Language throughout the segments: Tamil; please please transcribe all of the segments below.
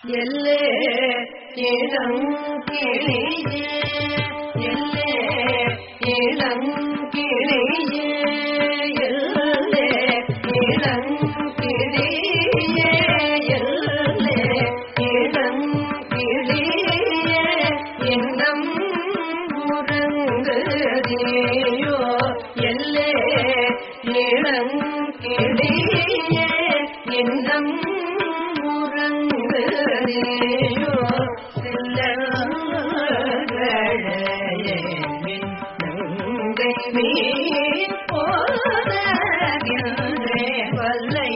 எல்லே இளங்கிளியே எல்லே இளங்கிளியே எல்லே இளங்கிளியே எல்லே இளங்கிளியே இன்னம் உறங்குதியோ எல்லே இளங்கிளியே இன்னம் உறங்குதியோ சில்லழையே நங்கை மீன் போதகின்றே வல்லை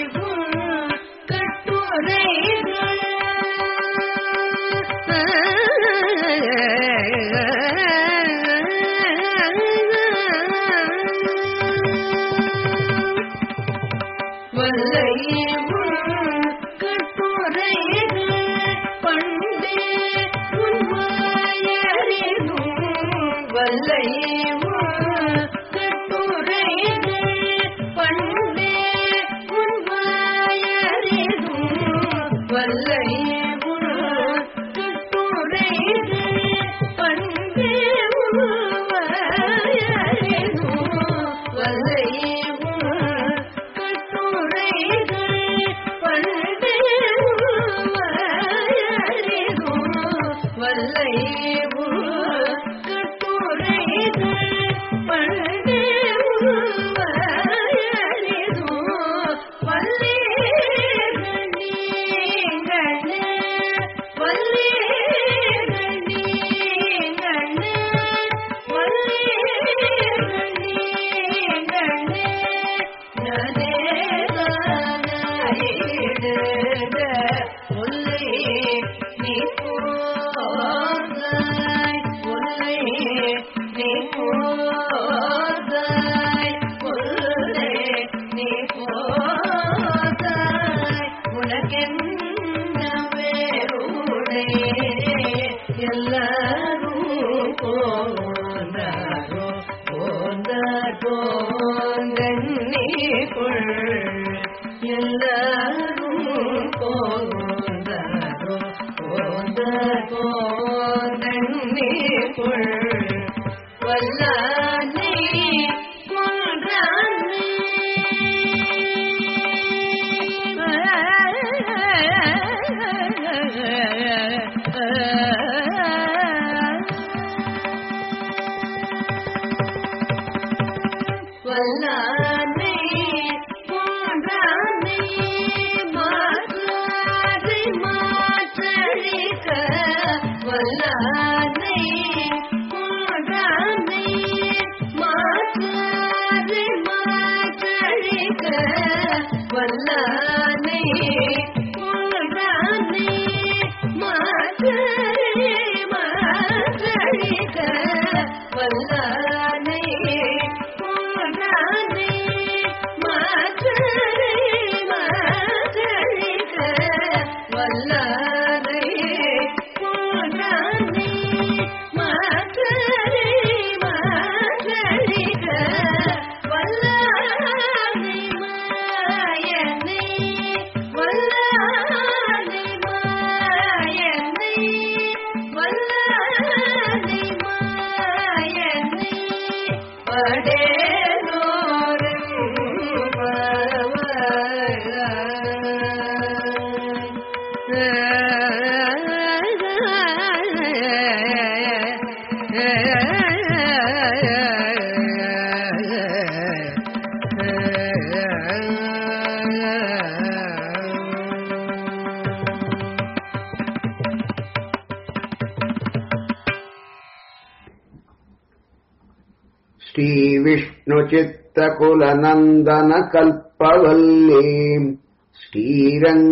श्रीविष्णुचित्तकुलनन्दनकल्पवल्लीम्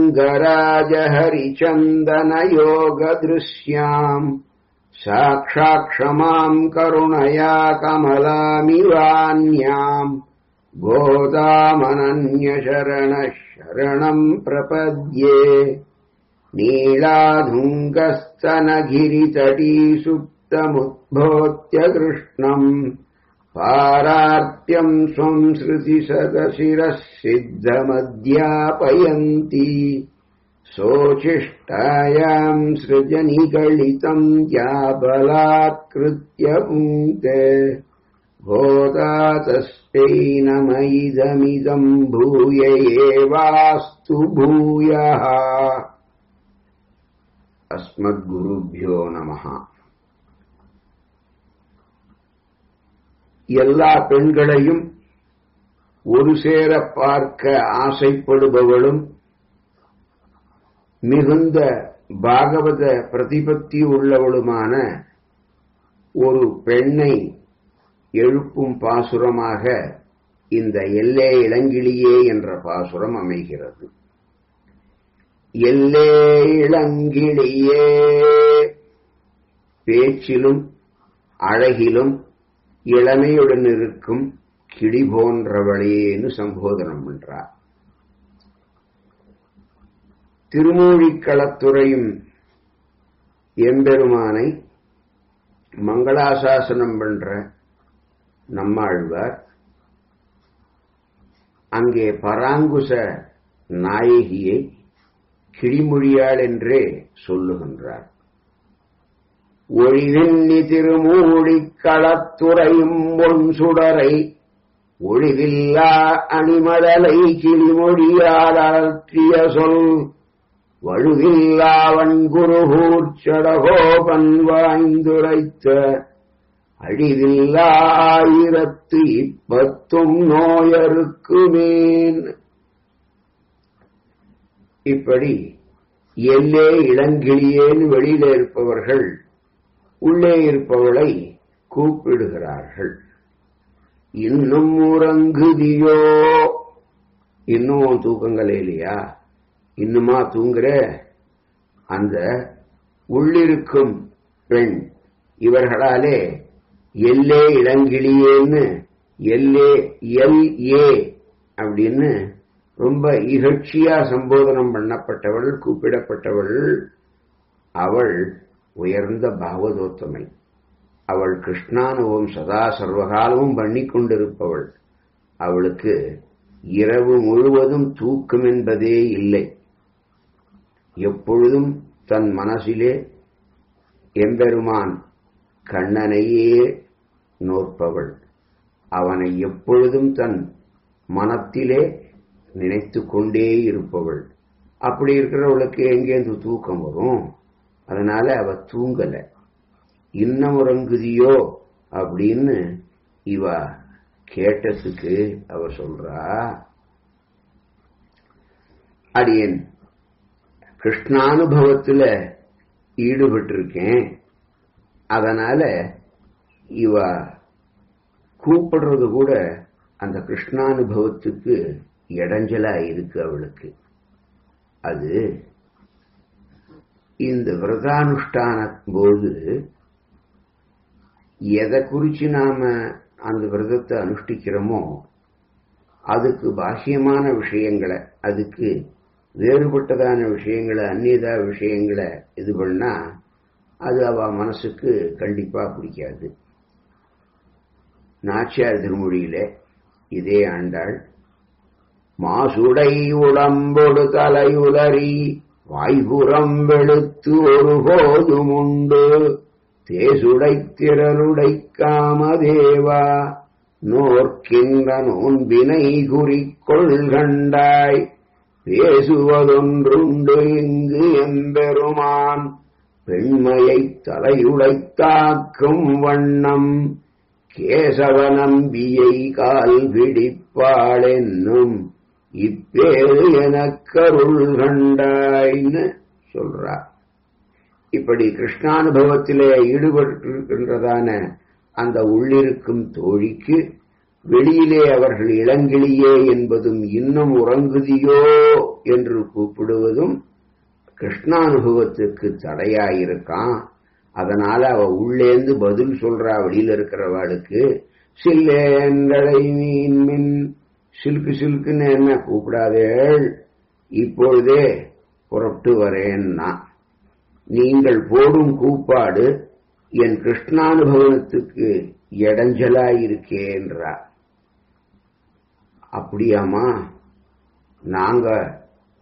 श्रीरङ्गराजहरिचन्दनयोगदृश्याम् साक्षाक्षमाम् करुणया कमलामिवान्याम् गोदामनन्यशरणः शरणम् प्रपद्ये नीलाधुङ्गस्तनगिरितटीसुप्तमुद्भोत्य कृष्णम् पारार्त्यम् स्वम् श्रुतिसदशिरः सिद्धमध्यापयन्ति सोचिष्टायाम् सृजनिगलितम् याबलात्कृत्य पुङ्क्ते भोदा तस्मै नमैदमिदम् भूय एवास्तु भूयः अस्मद्गुरुभ्यो நமஹ எல்லா பெண்களையும் ஒரு சேர பார்க்க ஆசைப்படுபவளும் மிகுந்த பாகவத பிரதிபத்தி உள்ளவளுமான ஒரு பெண்ணை எழுப்பும் பாசுரமாக இந்த எல்லே இளங்கிளியே என்ற பாசுரம் அமைகிறது எல்லே இளங்கிளியே பேச்சிலும் அழகிலும் இளமையுடன் இருக்கும் கிளி போன்றவளேன்னு சம்போதனம் பண்றார் திருமூழிக்களத்துறையும் எம்பெருமானை மங்களாசாசனம் பண்ற நம்மாழ்வார் அங்கே பராங்குச நாயகியை கிளிமொழியாள் என்றே சொல்லுகின்றார் ஒழிவெண்ணி திருமூழிக் களத்துறையும் ஒன் சுடரை ஒழிவில்லா அணிமடலை கிளிமொழியால் அலற்றிய சொல் வழுவில்லாவன் குருகூர்ச்சடகோபன் வாய்ந்துரைத்த அழிவில்லாயிரத்து இப்பத்தும் நோயருக்குமேன் இப்படி எல்லே இளங்கிளியேன்னு வெளியில இருப்பவர்கள் உள்ளே இருப்பவளை கூப்பிடுகிறார்கள் இன்னும் உறங்குதியோ இன்னும் தூக்கங்களே இல்லையா இன்னுமா தூங்குற அந்த உள்ளிருக்கும் பெண் இவர்களாலே எல்லே இளங்கிளியேன்னு எல்லே எல் ஏ அப்படின்னு ரொம்ப இகழ்ச்சியா சம்போதனம் பண்ணப்பட்டவள் கூப்பிடப்பட்டவள் அவள் உயர்ந்த பாவதோத்தமை அவள் கிருஷ்ணானுவம் சதா சர்வகாலமும் பண்ணி கொண்டிருப்பவள் அவளுக்கு இரவு முழுவதும் தூக்கம் என்பதே இல்லை எப்பொழுதும் தன் மனசிலே எம்பெருமான் கண்ணனையே நோற்பவள் அவனை எப்பொழுதும் தன் மனத்திலே நினைத்து கொண்டே இருப்பவள் அப்படி இருக்கிறவளுக்கு எங்கேருந்து தூக்கம் வரும் அதனால அவ தூங்கல இன்னும் உறங்குதியோ அப்படின்னு இவ கேட்டதுக்கு அவ சொல்றா அடியன் கிருஷ்ணானுபவத்துல ஈடுபட்டிருக்கேன் அதனால இவ கூப்பிடுறது கூட அந்த கிருஷ்ணானுபவத்துக்கு இடைஞ்சலா இருக்கு அவளுக்கு அது இந்த விரதானுஷ்டான போது எதை குறிச்சு நாம அந்த விரதத்தை அனுஷ்டிக்கிறோமோ அதுக்கு பாஹ்யமான விஷயங்களை அதுக்கு வேறுபட்டதான விஷயங்களை அந்நியதா விஷயங்களை இது பண்ணா அது அவ மனசுக்கு கண்டிப்பா பிடிக்காது நாச்சியார் திருமொழியில இதே ஆண்டாள் மாசுடை உடம்பொடு தலையுலறி வாய்புறம் வெளுத்து ஒருபோதும் உண்டு தேசுடை திரளுடை காமதேவா நோர்க்கின்ற நோன்பினை குறிக்கொள் கண்டாய் பேசுவதொன்றுண்டு இங்கு எம்பெருமான் பெண்மையை தலையுடைத்தாக்கும் வண்ணம் கேசவநம்பியை கால் பிடிப்பாளென்னும் இப்பேரு எனக்கருள் கண்டாய்ன்னு சொல்றார் இப்படி கிருஷ்ணானுபவத்திலே ஈடுபட்டிருக்கின்றதான அந்த உள்ளிருக்கும் தோழிக்கு வெளியிலே அவர்கள் இளங்கிளியே என்பதும் இன்னும் உறங்குதியோ என்று கூப்பிடுவதும் கிருஷ்ணானுபவத்துக்கு தடையாயிருக்கான் அதனால அவ உள்ளேந்து பதில் சொல்றா வெளியில இருக்கிறவாளுக்கு சில்லேங்களை மீன் மின் சில்கு சில்குன்னு என்ன கூப்பிடாதேள் இப்பொழுதே புறப்பட்டு வரேன்னா நீங்கள் போடும் கூப்பாடு என் கிருஷ்ணானுபவத்துக்கு இடைஞ்சலாயிருக்கேன்றா அப்படியாமா நாங்க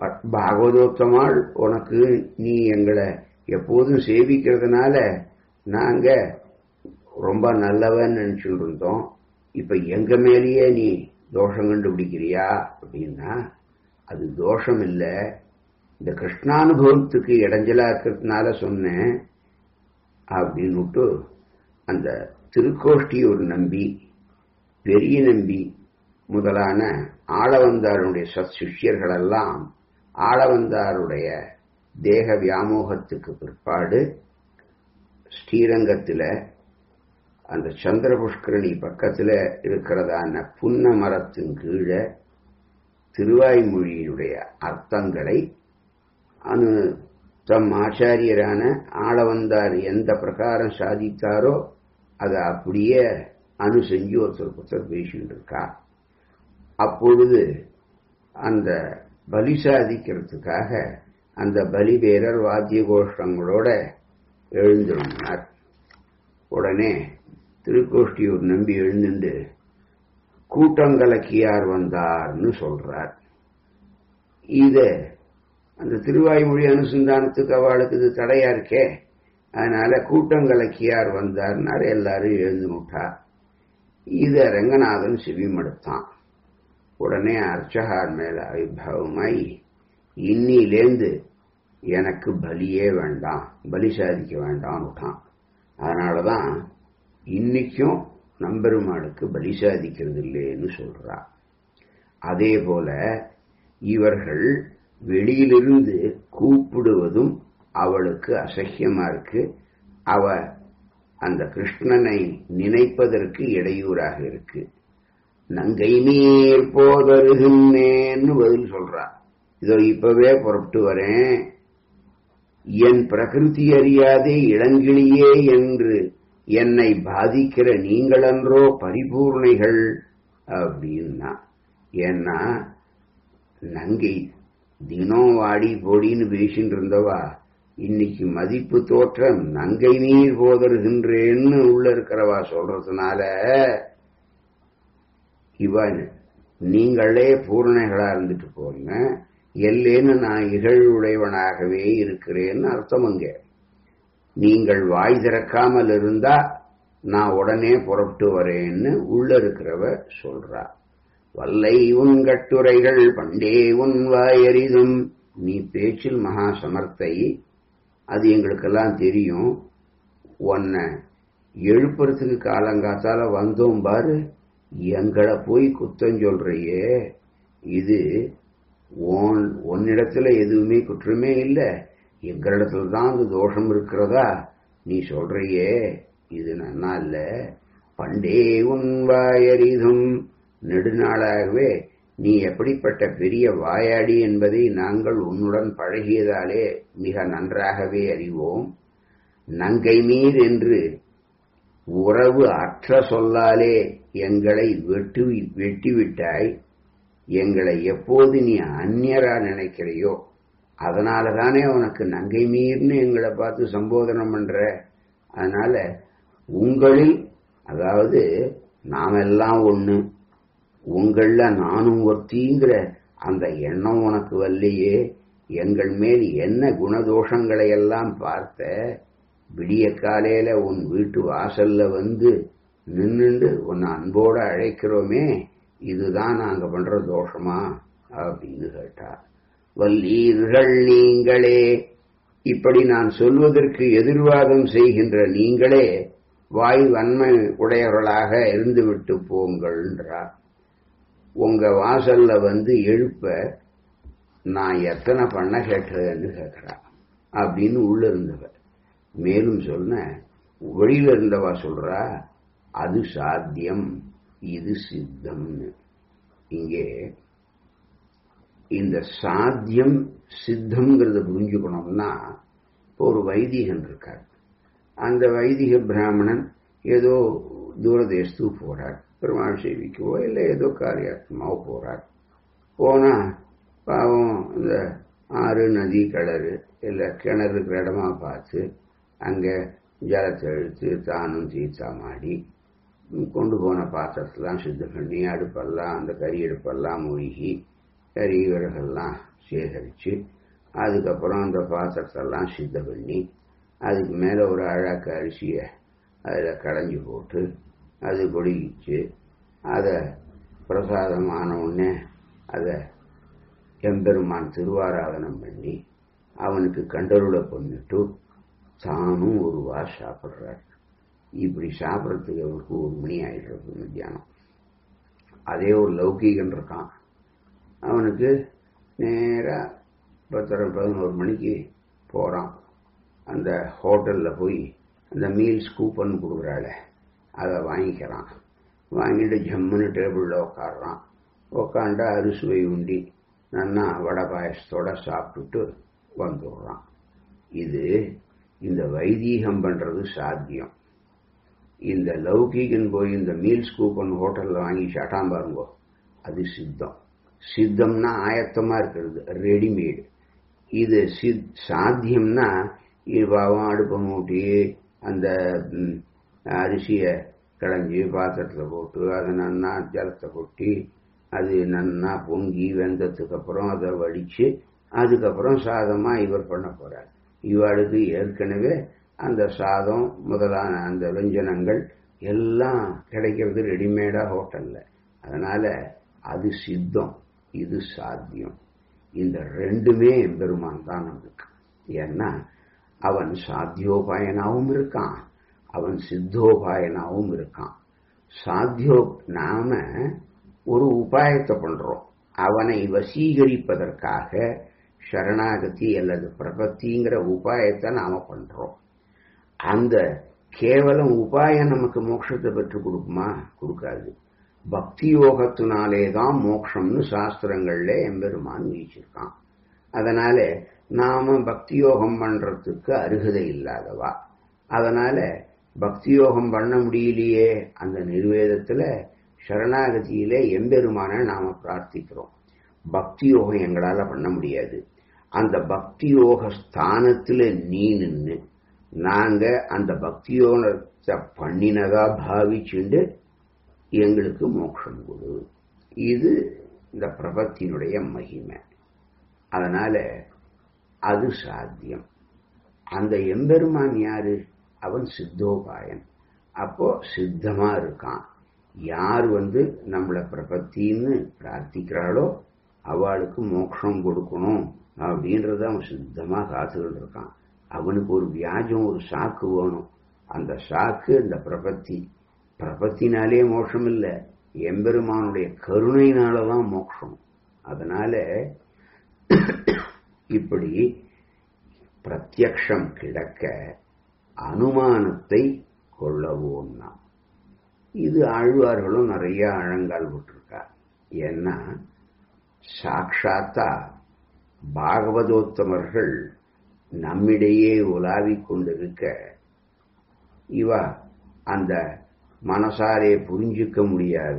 பாகவதோத்தமாள் உனக்கு நீ எங்களை எப்போதும் சேவிக்கிறதுனால நாங்க ரொம்ப நல்லவன் நினைச்சுட்டு இருந்தோம் இப்ப எங்க மேலேயே நீ தோஷம் கண்டுபிடிக்கிறியா அப்படின்னா அது தோஷம் இல்ல இந்த கிருஷ்ணானுபவத்துக்கு இடைஞ்சலா இருக்கிறதுனால சொன்னேன் அப்படின்னுட்டு அந்த திருக்கோஷ்டியூர் நம்பி பெரிய நம்பி முதலான ஆளவந்தாருடைய சத் சிஷ்யர்களெல்லாம் ஆளவந்தாருடைய தேக வியாமோகத்துக்கு பிற்பாடு ஸ்ரீரங்கத்தில் அந்த சந்திர புஷ்கரணி பக்கத்தில் இருக்கிறதான புன்ன மரத்தின் கீழே திருவாய்மொழியினுடைய அர்த்தங்களை அனு தம் ஆச்சாரியரான ஆளவந்தார் எந்த பிரகாரம் சாதித்தாரோ அதை அப்படியே அனு செஞ்சு ஒருத்தர் ஒருத்தர் பேசிட்டு இருக்கா அப்பொழுது அந்த பலி சாதிக்கிறதுக்காக அந்த பலி பேரர் வாத்திய கோஷ்டங்களோட எழுந்திருந்தார் உடனே திருக்கோஷ்டியூர் நம்பி எழுந்துண்டு கூட்டங்கலக்கியார் வந்தார்னு சொல்றார் இத அந்த திருவாய்மொழி அனுசந்தானத்துக்கு அவளுக்கு இது தடையா இருக்கே அதனால கூட்டங்கலக்கியார் வந்தார்னாரு எல்லாரும் எழுந்து விட்டா இத ரங்கநாதன் செவிமடுத்தான் உடனே அர்ச்சகார் மேல அவிபாவமாய் இன்னிலேந்து எனக்கு பலியே வேண்டாம் பலி சாதிக்க வேண்டாம் விட்டான் அதனாலதான் இன்னைக்கும் நம்பெருமாளுக்கு பலி சாதிக்கிறது இல்லைன்னு சொல்றா அதே போல இவர்கள் வெளியிலிருந்து கூப்பிடுவதும் அவளுக்கு அசக்கியமா இருக்கு அவ அந்த கிருஷ்ணனை நினைப்பதற்கு இடையூறாக இருக்கு நங்கை நீர் போதருகின்றேன்னு பதில் சொல்றா இதோ இப்பவே புறப்பட்டு வரேன் என் பிரகிருதி அறியாதே இளங்கிளியே என்று என்னை பாதிக்கிற நீங்களன்றோ பரிபூர்ணைகள் அப்படின்னா ஏன்னா நங்கை தினம் வாடி போடின்னு பேசின்னு இருந்தவா இன்னைக்கு மதிப்பு தோற்றம் நங்கை நீர் போதருகின்றேன்னு உள்ள இருக்கிறவா சொல்றதுனால இவன் நீங்களே பூர்ணைகளா இருந்துட்டு போங்க எல்லேன்னு நான் இகழ்வுடையவனாகவே இருக்கிறேன்னு அர்த்தம் அங்க நீங்கள் வாய் திறக்காமல் இருந்தா நான் உடனே புறப்பட்டு வரேன்னு உள்ள இருக்கிறவ சொல்றா வல்லை உன் கட்டுரைகள் பண்டே உன் வாயறிதும் நீ பேச்சில் மகா சமர்த்தை அது எங்களுக்கெல்லாம் தெரியும் உன்னை எழுப்புறதுக்கு காலங்காத்தால வந்தோம் பாரு எங்களை போய் குத்தம் சொல்றியே இது உன் உன்னிடத்துல எதுவுமே குற்றமே இல்லை எங்களிடத்துல தான் அந்த தோஷம் இருக்கிறதா நீ சொல்றியே இது நன்னா இல்ல பண்டே உன் வாயறிதும் நெடுநாளாகவே நீ எப்படிப்பட்ட பெரிய வாயாடி என்பதை நாங்கள் உன்னுடன் பழகியதாலே மிக நன்றாகவே அறிவோம் நங்கை மீர் என்று உறவு அற்ற சொல்லாலே எங்களை வெட்டு வெட்டிவிட்டாய் எங்களை எப்போது நீ அந்நியரா நினைக்கிறையோ அதனால தானே உனக்கு நங்கை மீர்னு எங்களை பார்த்து சம்போதனம் பண்ற அதனால உங்களில் அதாவது நாமெல்லாம் ஒண்ணு உங்கள நானும் ஒருத்திங்கிற அந்த எண்ணம் உனக்கு வரலையே எங்கள் மேல் என்ன குணதோஷங்களை எல்லாம் பார்த்த விடிய காலையில உன் வீட்டு வாசல்ல வந்து நின்னுண்டு உன்னை அன்போட அழைக்கிறோமே இதுதான் நாங்க பண்ற தோஷமா அப்படின்னு கேட்டார் வல்லீர்கள் நீங்களே இப்படி நான் சொல்வதற்கு எதிர்வாதம் செய்கின்ற நீங்களே வாய் வன்மை உடையவர்களாக இருந்துவிட்டு போங்கள்ன்றார் உங்க வாசல்ல வந்து எழுப்ப நான் எத்தனை பண்ண கேட்டதுன்னு கேட்கிறா அப்படின்னு உள்ள இருந்தவ மேலும் சொன்ன வெளியில இருந்தவா சொல்றா அது சாத்தியம் இது சித்தம்னு இங்கே இந்த சாத்தியம் சித்தம்ங்கிறத புரிஞ்சுக்கணும்னா இப்போ ஒரு வைதிகன் இருக்கார் அந்த வைதிக பிராமணன் ஏதோ தூரதேசத்துக்கு போறார் பெருமாள் சேவிக்கவோ இல்லை ஏதோ காரியாத்மாவோ போறார் போனா பாவம் இந்த ஆறு நதி கிணறு இல்லை கிணறு இருக்கிற இடமா பார்த்து அங்கே ஜலத்தை இழுத்து தானும் தீர்த்தா மாடி கொண்டு போன பாத்திரத்தெல்லாம் சுத்தம் பண்ணி அடுப்பெல்லாம் அந்த கறி அடுப்பெல்லாம் மூழ்கி கறி விறகெல்லாம் சேகரித்து அதுக்கப்புறம் அந்த பாத்திரத்தெல்லாம் சித்தம் பண்ணி அதுக்கு மேலே ஒரு அழாக்க அரிசியை அதில் கடைஞ்சி போட்டு அது பொடிச்சு அதை பிரசாதமான உடனே அதை எம்பெருமான் திருவாராதனம் பண்ணி அவனுக்கு கண்டருளை பண்ணிட்டு தானும் ஒரு வா சாப்பிட்றார் இப்படி சாப்பிட்றதுக்கு அவருக்கு ஒரு மணி ஆயிடுறது மத்தியானம் அதே ஒரு லௌகீகன் இருக்கான் அவனுக்கு நேராக பத்தரை பதினோரு மணிக்கு போகிறான் அந்த ஹோட்டலில் போய் அந்த மீல்ஸ் கூப்பன் கொடுக்குறாள அதை வாங்கிக்கிறான் வாங்கிட்டு ஜம்முன்னு டேபிளில் உட்காடுறான் உட்காண்டா அறுசுவை உண்டி நன்னா வடை பாயசத்தோட சாப்பிட்டுட்டு வந்துடுறான் இது இந்த வைதீகம் பண்ணுறது சாத்தியம் இந்த லௌகீகன் போய் இந்த மீல்ஸ் கூப்பன் ஹோட்டலில் வாங்கி சாட்டாம் பாருங்கோ அது சித்தம் சித்தம்னா ஆயத்தமாக இருக்கிறது ரெடிமேடு இது சித் சாத்தியம்னா பாவம் அடுப்பை மூட்டி அந்த அரிசியை களைஞ்சி பாத்திரத்தில் போட்டு அதை நன்னா ஜலத்தை கொட்டி அது நன்னா பொங்கி வெந்ததுக்கு அப்புறம் அதை வடித்து அதுக்கப்புறம் சாதமாக இவர் பண்ண போகிறார் இவாளுக்கு ஏற்கனவே அந்த சாதம் முதலான அந்த வெஞ்சனங்கள் எல்லாம் கிடைக்கிறது ரெடிமேடாக ஹோட்டலில் அதனால் அது சித்தம் இது சாத்தியம் இந்த ரெண்டுமே எம்பெருமான் தான் நமக்கு ஏன்னா அவன் சாத்தியோபாயனாவும் இருக்கான் அவன் சித்தோபாயனாவும் இருக்கான் சாத்தியோ நாம ஒரு உபாயத்தை பண்றோம் அவனை வசீகரிப்பதற்காக சரணாகதி அல்லது பிரபத்திங்கிற உபாயத்தை நாம பண்றோம் அந்த கேவலம் உபாயம் நமக்கு மோட்சத்தை பெற்றுக் கொடுக்குமா கொடுக்காது பக்தி யோகத்தினாலே தான் மோட்சம்னு சாஸ்திரங்கள்ல எம்பெருமான் வீச்சிருக்கான் அதனால நாம பக்தி யோகம் பண்றதுக்கு அருகதை இல்லாதவா அதனால பக்தி யோகம் பண்ண முடியலையே அந்த நிர்வேதத்துல சரணாகதியில எம்பெருமான நாம பிரார்த்திக்கிறோம் பக்தி யோகம் எங்களால பண்ண முடியாது அந்த பக்தி யோக ஸ்தானத்துல நீ நின்று நாங்க அந்த பக்தி யோகத்தை பண்ணினதா பாவிச்சுண்டு எங்களுக்கு மோட்சம் கொடு இது இந்த பிரபத்தினுடைய மகிமை அதனால அது சாத்தியம் அந்த எம்பெருமான் யாரு அவன் சித்தோபாயன் அப்போ சித்தமா இருக்கான் யார் வந்து நம்மளை பிரபத்தின்னு பிரார்த்திக்கிறாளோ அவளுக்கு மோட்சம் கொடுக்கணும் அப்படின்றத அவன் சித்தமா காத்துக்கிட்டு இருக்கான் அவனுக்கு ஒரு வியாஜம் ஒரு சாக்கு வேணும் அந்த சாக்கு இந்த பிரபத்தி பிரபத்தினாலே மோட்சம் இல்லை எம்பெருமானுடைய கருணையினாலதான் மோட்சம் அதனால இப்படி பிரத்யக்ஷம் கிடக்க அனுமானத்தை கொள்ளவோம்னா இது ஆழ்வார்களும் நிறைய அழங்கால் விட்டுருக்கா ஏன்னா சாட்சாத்தா பாகவதோத்தமர்கள் நம்மிடையே உலாவிக் கொண்டிருக்க இவ அந்த மனசாலே புரிஞ்சிக்க முடியாத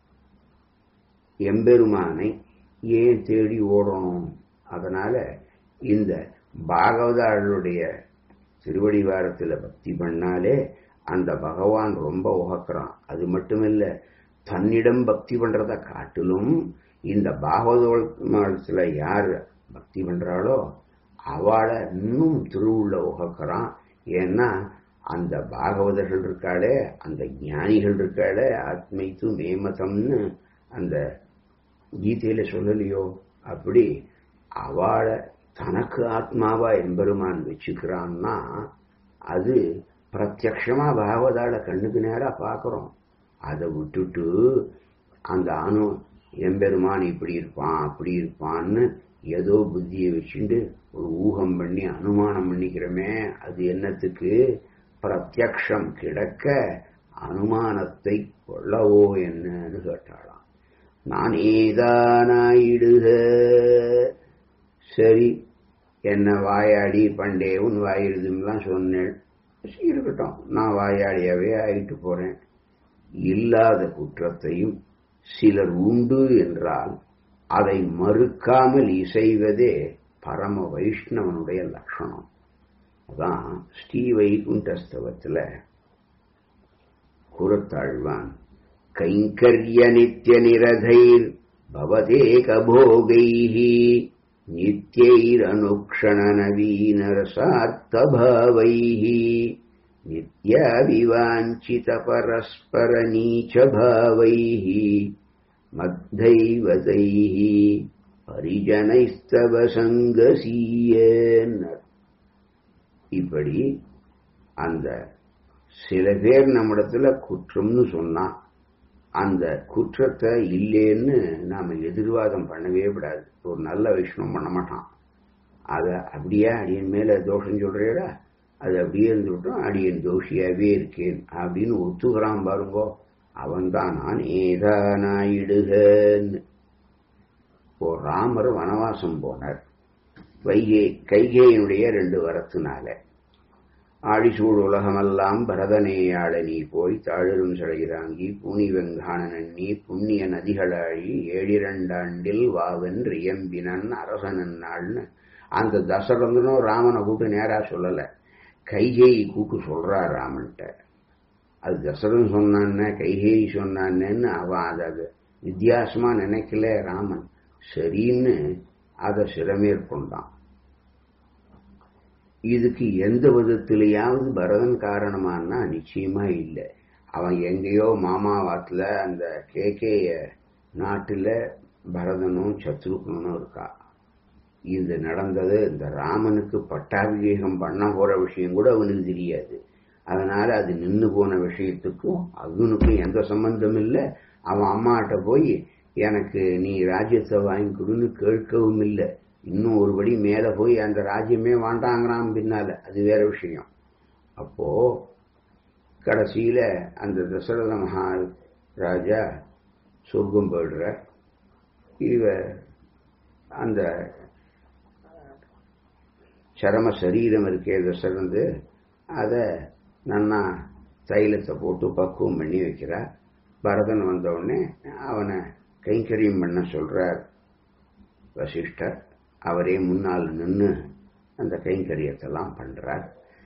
எம்பெருமானை ஏன் தேடி ஓடணும் அதனால இந்த பாகவதாளுடைய திருவடிவாரத்தில் பக்தி பண்ணாலே அந்த பகவான் ரொம்ப உகக்கிறான் அது மட்டுமில்ல தன்னிடம் பக்தி பண்றத காட்டிலும் இந்த பாகவதத்தில் யார் பக்தி பண்றாளோ அவளை இன்னும் திருவுள்ள உகக்கிறான் ஏன்னா அந்த பாகவதர்கள் இருக்காளே அந்த ஞானிகள் இருக்காளே ஆத்மைத்து மேமதம்னு அந்த கீதையில சொல்லலையோ அப்படி அவளை தனக்கு ஆத்மாவா எம்பெருமான் வச்சுக்கிறான்னா அது பிரத்யக்ஷமா பாகவதால கண்ணுக்கு நேரா பார்க்கிறோம் அதை விட்டுட்டு அந்த அணு எம்பெருமான் இப்படி இருப்பான் அப்படி இருப்பான்னு ஏதோ புத்தியை வச்சுட்டு ஒரு ஊகம் பண்ணி அனுமானம் பண்ணிக்கிறோமே அது என்னத்துக்கு பிரத்யக்ஷம் கிடக்க அனுமானத்தை கொள்ளவோ என்னன்னு கேட்டாளாம் நானேதானாயிடுக சரி என்ன வாயாடி பண்டே உன் வாயிடுதுன்னெலாம் சொன்னேன் இருக்கட்டும் நான் வாயாடியாவே ஆயிட்டு போறேன் இல்லாத குற்றத்தையும் சிலர் உண்டு என்றால் அதை மறுக்காமல் இசைவதே பரம வைஷ்ணவனுடைய லட்சணம் அதான் ஸ்ரீ வைகுண்டஸ்தவத்தில் குரத்தாழ்வான் கைங்கரிய நித்திய நிரதைர் பவதேக போகைஹி नित्यैरनुक्षणनवीनरसार्थभावैः नित्याविवाञ्छितपरस्परनीचभावैः मद्दैवतैः परिजनैस्तव சங்கசீயனர் இப்படி அந்த சில பேர் நம்மிடத்துல குற்றம்னு சொன்னா அந்த குற்றத்தை இல்லைன்னு நாம எதிர்வாதம் பண்ணவே விடாது ஒரு நல்ல விஷயம் பண்ண மாட்டான் அத அப்படியே அடியன் மேல தோஷம் சொல்றேடா அது அப்படியே இருந்துவிட்டோம் அடியன் தோஷியாவே இருக்கேன் அப்படின்னு ஒத்துக்கிறான் பாருங்கோ அவன் தான் நான் ஏதானாயிடுகன்னு இப்போ ராமர் வனவாசம் போனார் வைகை கைகேயினுடைய ரெண்டு வரத்தினால ஆழிசூழ் உலகமெல்லாம் பரதனே ஆள நீ போய் தாழரும் சடையிறாங்கி பூனி வெங்கானன் நீ புண்ணிய நதிகளாழி ஏழிரண்டாண்டில் வாவென்று இயம்பினன் அரசனன் நாள்னு அந்த தசரந்தனும் ராமனை கூட்டு நேரா சொல்லல கைகேயி கூட்டு சொல்றா ராமன்ட்ட அது தசரன் சொன்னான்னு கைகேயி சொன்னான்னு அவன் அதை வித்தியாசமா நினைக்கல ராமன் சரின்னு அதை சிறமேற்கொண்டான் இதுக்கு எந்த விதத்திலேயாவது பரதன் காரணமானா நிச்சயமா இல்லை அவன் எங்கேயோ மாமாவாத்துல அந்த கேகேய நாட்டுல பரதனும் சத்ருகனும் இருக்கா இது நடந்தது இந்த ராமனுக்கு பட்டாபிஷேகம் பண்ண போற விஷயம் கூட அவனுக்கு தெரியாது அதனால அது நின்று போன விஷயத்துக்கும் அர்ஜுனுக்கும் எந்த சம்பந்தம் இல்லை அவன் அம்மாட்ட போய் எனக்கு நீ ராஜ்யத்தை வாங்கி கொடுன்னு கேட்கவும் இல்லை இன்னும் ஒருபடி மேல போய் அந்த ராஜ்யமே வாண்டாங்கிறான் பின்னால அது வேற விஷயம் அப்போ கடைசியில அந்த தசரத மகாராஜா சொர்க்கம் போயிடுற இவ அந்த சரம சரீரம் இருக்கே தசரந்து அதை நன்னா தைலத்தை போட்டு பக்குவம் பண்ணி வைக்கிறா பரதன் வந்த உடனே அவனை கைங்கரியம் பண்ண சொல்றார் வசிஷ்டர் அவரே முன்னால் நின்று அந்த கைங்கரியத்தெல்லாம் பண்றார்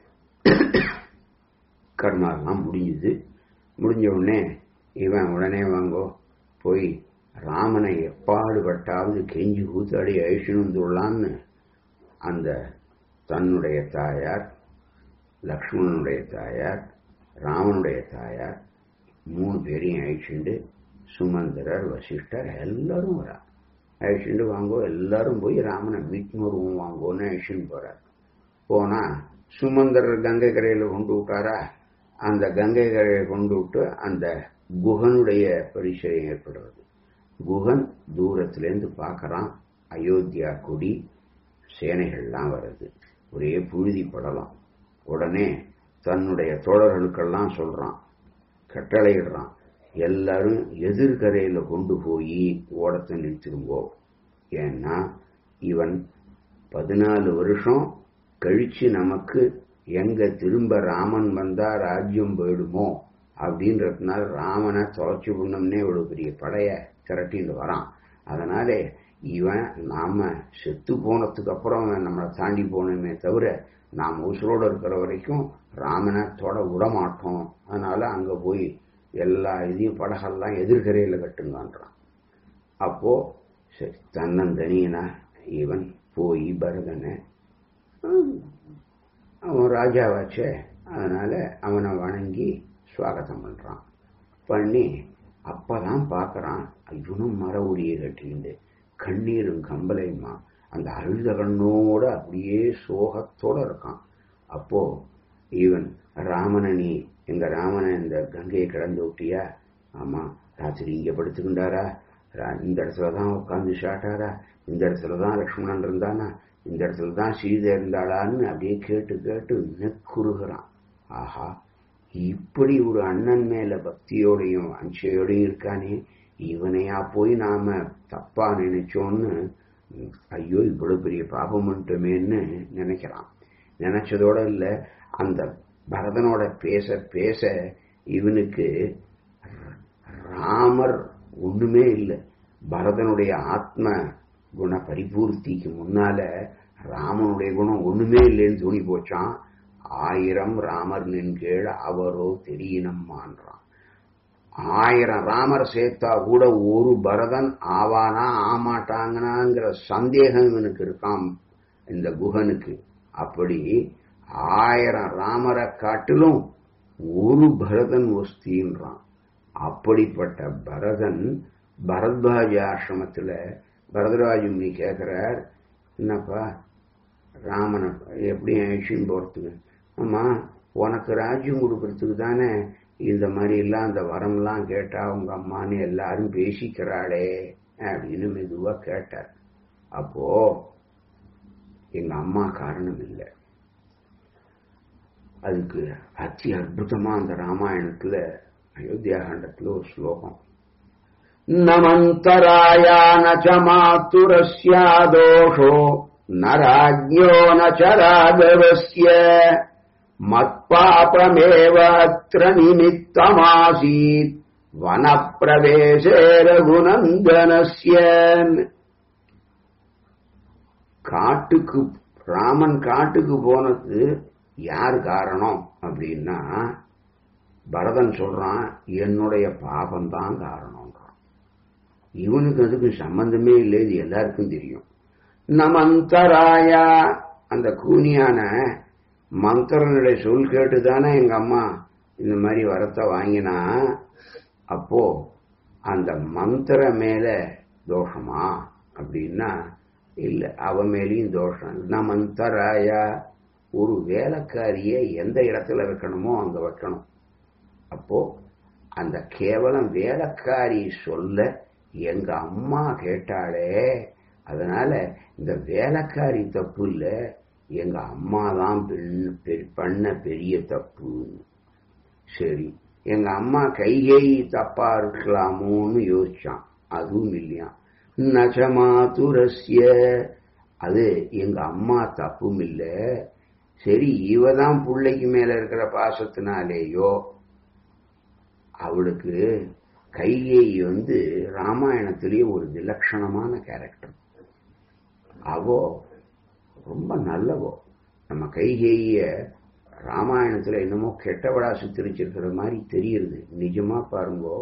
கர்மாலாம் முடிஞ்சுது முடிஞ்ச உடனே இவன் உடனே வாங்கோ போய் ராமனை எப்பாடுபட்டாவது கெஞ்சி கூத்தாடி அழிச்சுன்னு வந்துள்ளான்னு அந்த தன்னுடைய தாயார் லக்ஷ்மணனுடைய தாயார் ராமனுடைய தாயார் மூணு பேரையும் அழிச்சுண்டு சுமந்திரர் வசிஷ்டர் எல்லாரும் வரா அழிச்சுண்டு வாங்கோ எல்லாரும் போய் ராமனை மீட்னு வருவோம் வாங்கோன்னு அழிச்சுன்னு போறார் போனா சுமந்தரர் கங்கை கரையில கொண்டு விட்டாரா அந்த கங்கை கரையை கொண்டு விட்டு அந்த குகனுடைய பரிசயம் ஏற்படுறது குகன் தூரத்திலேருந்து பார்க்கறான் அயோத்தியா கொடி சேனைகள்லாம் வருது ஒரே புழுதி படலாம் உடனே தன்னுடைய தோழர்களுக்கெல்லாம் சொல்றான் கட்டளையிடுறான் எல்லாரும் எதிர்கரையில கொண்டு போய் ஓடத்தை நிறுத்திருங்கோ ஏன்னா இவன் பதினாலு வருஷம் கழிச்சு நமக்கு எங்க திரும்ப ராமன் வந்தா ராஜ்யம் போயிடுமோ அப்படின்றதுனால ராமனை தொலைச்சு விடணும்னே இவ்வளவு பெரிய படைய திரட்டிட்டு வரான் அதனால இவன் நாம செத்து போனதுக்கு அப்புறம் அவன் நம்மளை தாண்டி போனோமே தவிர நாம் உசுரோடு இருக்கிற வரைக்கும் ராமனை தொட விட மாட்டோம் அதனால அங்க போய் எல்லா இதையும் படகெல்லாம் எதிர்கரையில கட்டுங்கன்றான் அப்போ சரி தன்னந்தனியனா இவன் போய் பரதனை அவன் ராஜாவாச்சே அதனால அவனை வணங்கி சுவாகத்தம் பண்றான் பண்ணி அப்பதான் பார்க்கறான் இவனும் மர ஒடியை கட்டிண்டு கண்ணீரும் கம்பலையுமா அந்த அழுத கண்ணோட அப்படியே சோகத்தோட இருக்கான் அப்போ இவன் ராமனை நீ எங்க ராமனை இந்த கங்கையை கடந்து விட்டியா ஆமா ராத்திரி இங்க படுத்துக்கிண்டாரா இந்த இடத்துல தான் உட்காந்து சாட்டாரா இந்த இடத்துல தான் லக்ஷ்மணன் இருந்தானா இந்த இடத்துல தான் சீதை இருந்தாளான்னு அப்படியே கேட்டு கேட்டு நெக்குறுகிறான் ஆஹா இப்படி ஒரு அண்ணன் மேல பக்தியோடையும் அஞ்சையோடையும் இருக்கானே இவனையா போய் நாம தப்பா நினைச்சோன்னு ஐயோ இவ்வளவு பெரிய பாபம் பண்ணிட்டோமேன்னு நினைக்கிறான் நினைச்சதோட இல்ல அந்த பரதனோட பேச பேச இவனுக்கு ராமர் ஒண்ணுமே இல்லை பரதனுடைய ஆத்ம குண பரிபூர்த்திக்கு முன்னால ராமனுடைய குணம் ஒண்ணுமே இல்லைன்னு தோணி போச்சான் ஆயிரம் ராமர் நின்கீழ் அவரோ தெரியணும்மான்றான் ஆயிரம் ராமர் சேர்த்தா கூட ஒரு பரதன் ஆவானா ஆமாட்டாங்கனாங்கிற சந்தேகம் இவனுக்கு இருக்காம் இந்த குஹனுக்கு அப்படி ஆயிரம் ராமரை காட்டிலும் ஒரு பரதன் ஒஸ்தின்றான் அப்படிப்பட்ட பரதன் பரத்வாஜ ஆசிரமத்துல பரதராஜ முனி கேட்கிறார் என்னப்பா ராமனை எப்படி அழிச்சுன்னு போறதுக்கு ஆமா உனக்கு ராஜ்யம் கொடுக்கறதுக்கு தானே இந்த மாதிரி எல்லாம் அந்த வரம்லாம் கேட்டா உங்க அம்மான்னு எல்லாரும் பேசிக்கிறாளே அப்படின்னு மெதுவா கேட்டார் அப்போ எங்க அம்மா காரணம் இல்லை அதுக்கு அத்தி அற்புதமா அந்த ராமாயணத்துல அயோத்தியா காண்டத்துல ஒரு ஸ்லோகம் நமந்தராயா நச்ச மாத்துரஸ்யா தோஷோ ந ராஜ்யோ நச்ச ராகவஸ்ய மத்பாபமேவ அத்திர நிமித்தமாசீத் வனப்பிரவேசே ரகுநந்தனஸ்ய காட்டுக்கு ராமன் காட்டுக்கு போனது யார் காரணம் அப்படின்னா பரதன் சொல்றான் என்னுடைய பாபம்தான் காரணம்ன்றான் இவனுக்கு அதுக்கு சம்பந்தமே இல்லை இது எல்லாருக்கும் தெரியும் நமந்தராயா அந்த கூனியான மந்திரனுடைய சொல் கேட்டுதானே எங்க அம்மா இந்த மாதிரி வரத்தை வாங்கினா அப்போ அந்த மந்திர மேல தோஷமா அப்படின்னா இல்ல அவ மேலேயும் தோஷம் நமந்தராயா ஒரு வேலைக்காரிய எந்த இடத்துல வைக்கணுமோ அங்க வைக்கணும் அப்போ அந்த கேவலம் வேலைக்காரி சொல்ல எங்க அம்மா கேட்டாளே அதனால இந்த வேலைக்காரி தப்பு இல்ல எங்க அம்மா தான் பண்ண பெரிய தப்பு சரி எங்க அம்மா கைகை தப்பா இருக்கலாமோன்னு யோசிச்சான் அதுவும் இல்லையா நச்சமாதுரஸ்ய அது எங்க அம்மா தப்பும் இல்ல சரி இவதான் பிள்ளைக்கு மேல இருக்கிற பாசத்தினாலேயோ அவளுக்கு கைகை வந்து ராமாயணத்திலேயே ஒரு விலட்சணமான கேரக்டர் அவோ ரொம்ப நல்லவோ நம்ம கைகேய ராமாயணத்துல என்னமோ கெட்டவடா சித்தரிச்சிருக்கிற மாதிரி தெரியுது நிஜமா பாருங்கோ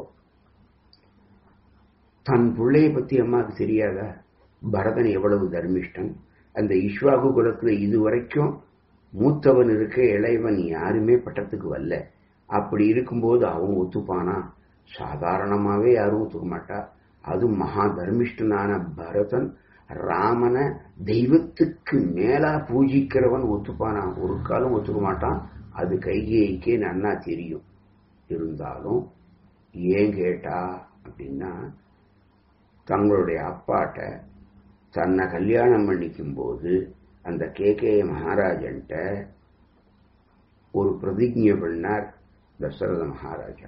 தன் பிள்ளைய பத்தி அம்மாவுக்கு தெரியாதா பரதன் எவ்வளவு தர்மிஷ்டன் அந்த இஸ்வாகு குலத்துல இதுவரைக்கும் மூத்தவன் இருக்க இளையவன் யாருமே பட்டத்துக்கு வரல அப்படி இருக்கும்போது அவன் ஒத்துப்பானா சாதாரணமாவே யாரும் ஒத்துக்க மாட்டா அது மகா தர்மிஷ்டனான பரதன் ராமனை தெய்வத்துக்கு மேலா பூஜிக்கிறவன் ஒத்துப்பானா ஒரு காலம் ஒத்துக்க மாட்டான் அது கைகேய்க்கே நன்னா தெரியும் இருந்தாலும் ஏன் கேட்டா அப்படின்னா தங்களுடைய அப்பாட்ட தன்னை கல்யாணம் பண்ணிக்கும் போது அந்த கே கே மகாராஜன்ட்ட ஒரு பிரதிஜை பண்ணார் தசரத மகாராஜா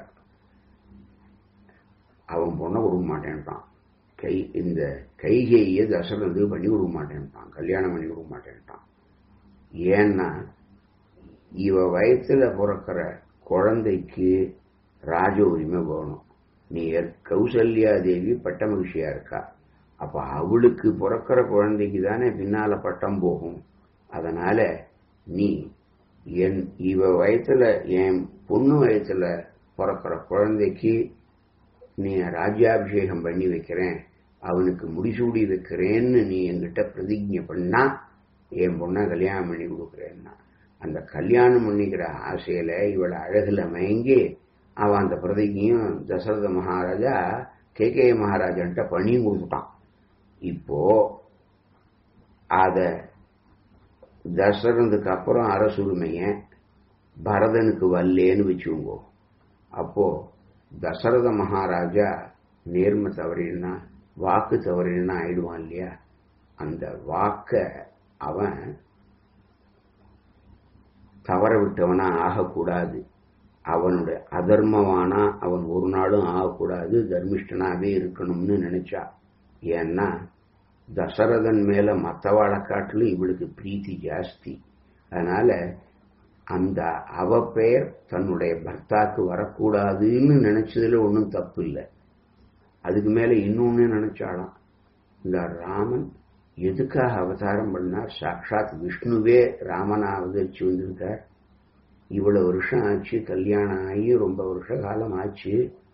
அவன் பொண்ணை கொடுக்க மாட்டேன்ட்டான் கை இந்த கைகையை தசரது பண்ணி கொடுக்க மாட்டேன்ட்டான் கல்யாணம் பண்ணி கொடுக்க மாட்டேன்ட்டான் ஏன்னா இவ வயத்துல பிறக்கிற குழந்தைக்கு ராஜ உரிமை வேணும் நீ கௌசல்யா தேவி பட்ட மகிழ்ச்சியா இருக்கா அப்ப அவளுக்கு பிறக்கிற குழந்தைக்கு தானே பின்னால பட்டம் போகும் அதனால நீ என் இவ வயத்துல என் பொண்ணு வயத்துல பிறக்கிற குழந்தைக்கு நீ ராஜ்யாபிஷேகம் பண்ணி வைக்கிறேன் அவனுக்கு முடிசூடி வைக்கிறேன்னு நீ என்கிட்ட பிரதிஜை பண்ணா என் பொண்ணை கல்யாணம் பண்ணி கொடுக்குறேன்னா அந்த கல்யாணம் பண்ணிக்கிற ஆசையில இவளை அழகுல மயங்கி அவன் அந்த பிரதிஜையும் தசரத மகாராஜா கே கே மகாராஜன்ட்ட பண்ணியும் கொடுத்துட்டான் இப்போ அத தசரதுக்கு அப்புறம் அரசுரிமைய பரதனுக்கு வல்லேன்னு வச்சுங்கோ அப்போ தசரத மகாராஜா நேர்மை தவறினா வாக்கு தவறினா ஆயிடுவான் இல்லையா அந்த வாக்க அவன் தவற விட்டவனா ஆகக்கூடாது அவனுடைய அதர்மவானா அவன் ஒரு நாளும் ஆகக்கூடாது தர்மிஷ்டனாவே இருக்கணும்னு நினைச்சா ஏன்னா தசரதன் மேல மத்தவாழை காட்டிலும் இவளுக்கு பிரீத்தி ஜாஸ்தி அதனால அந்த அவ பெயர் தன்னுடைய பர்த்தாக்கு வரக்கூடாதுன்னு நினைச்சதுல ஒன்றும் தப்பு இல்லை அதுக்கு மேல இன்னொன்னு நினைச்சாலாம் இந்த ராமன் எதுக்காக அவதாரம் பண்ணார் சாட்சாத் விஷ்ணுவே ராமனா அவதரிச்சு வந்திருக்கார் இவ்வளவு வருஷம் ஆச்சு கல்யாணம் ஆகி ரொம்ப வருஷ காலம் ஆச்சு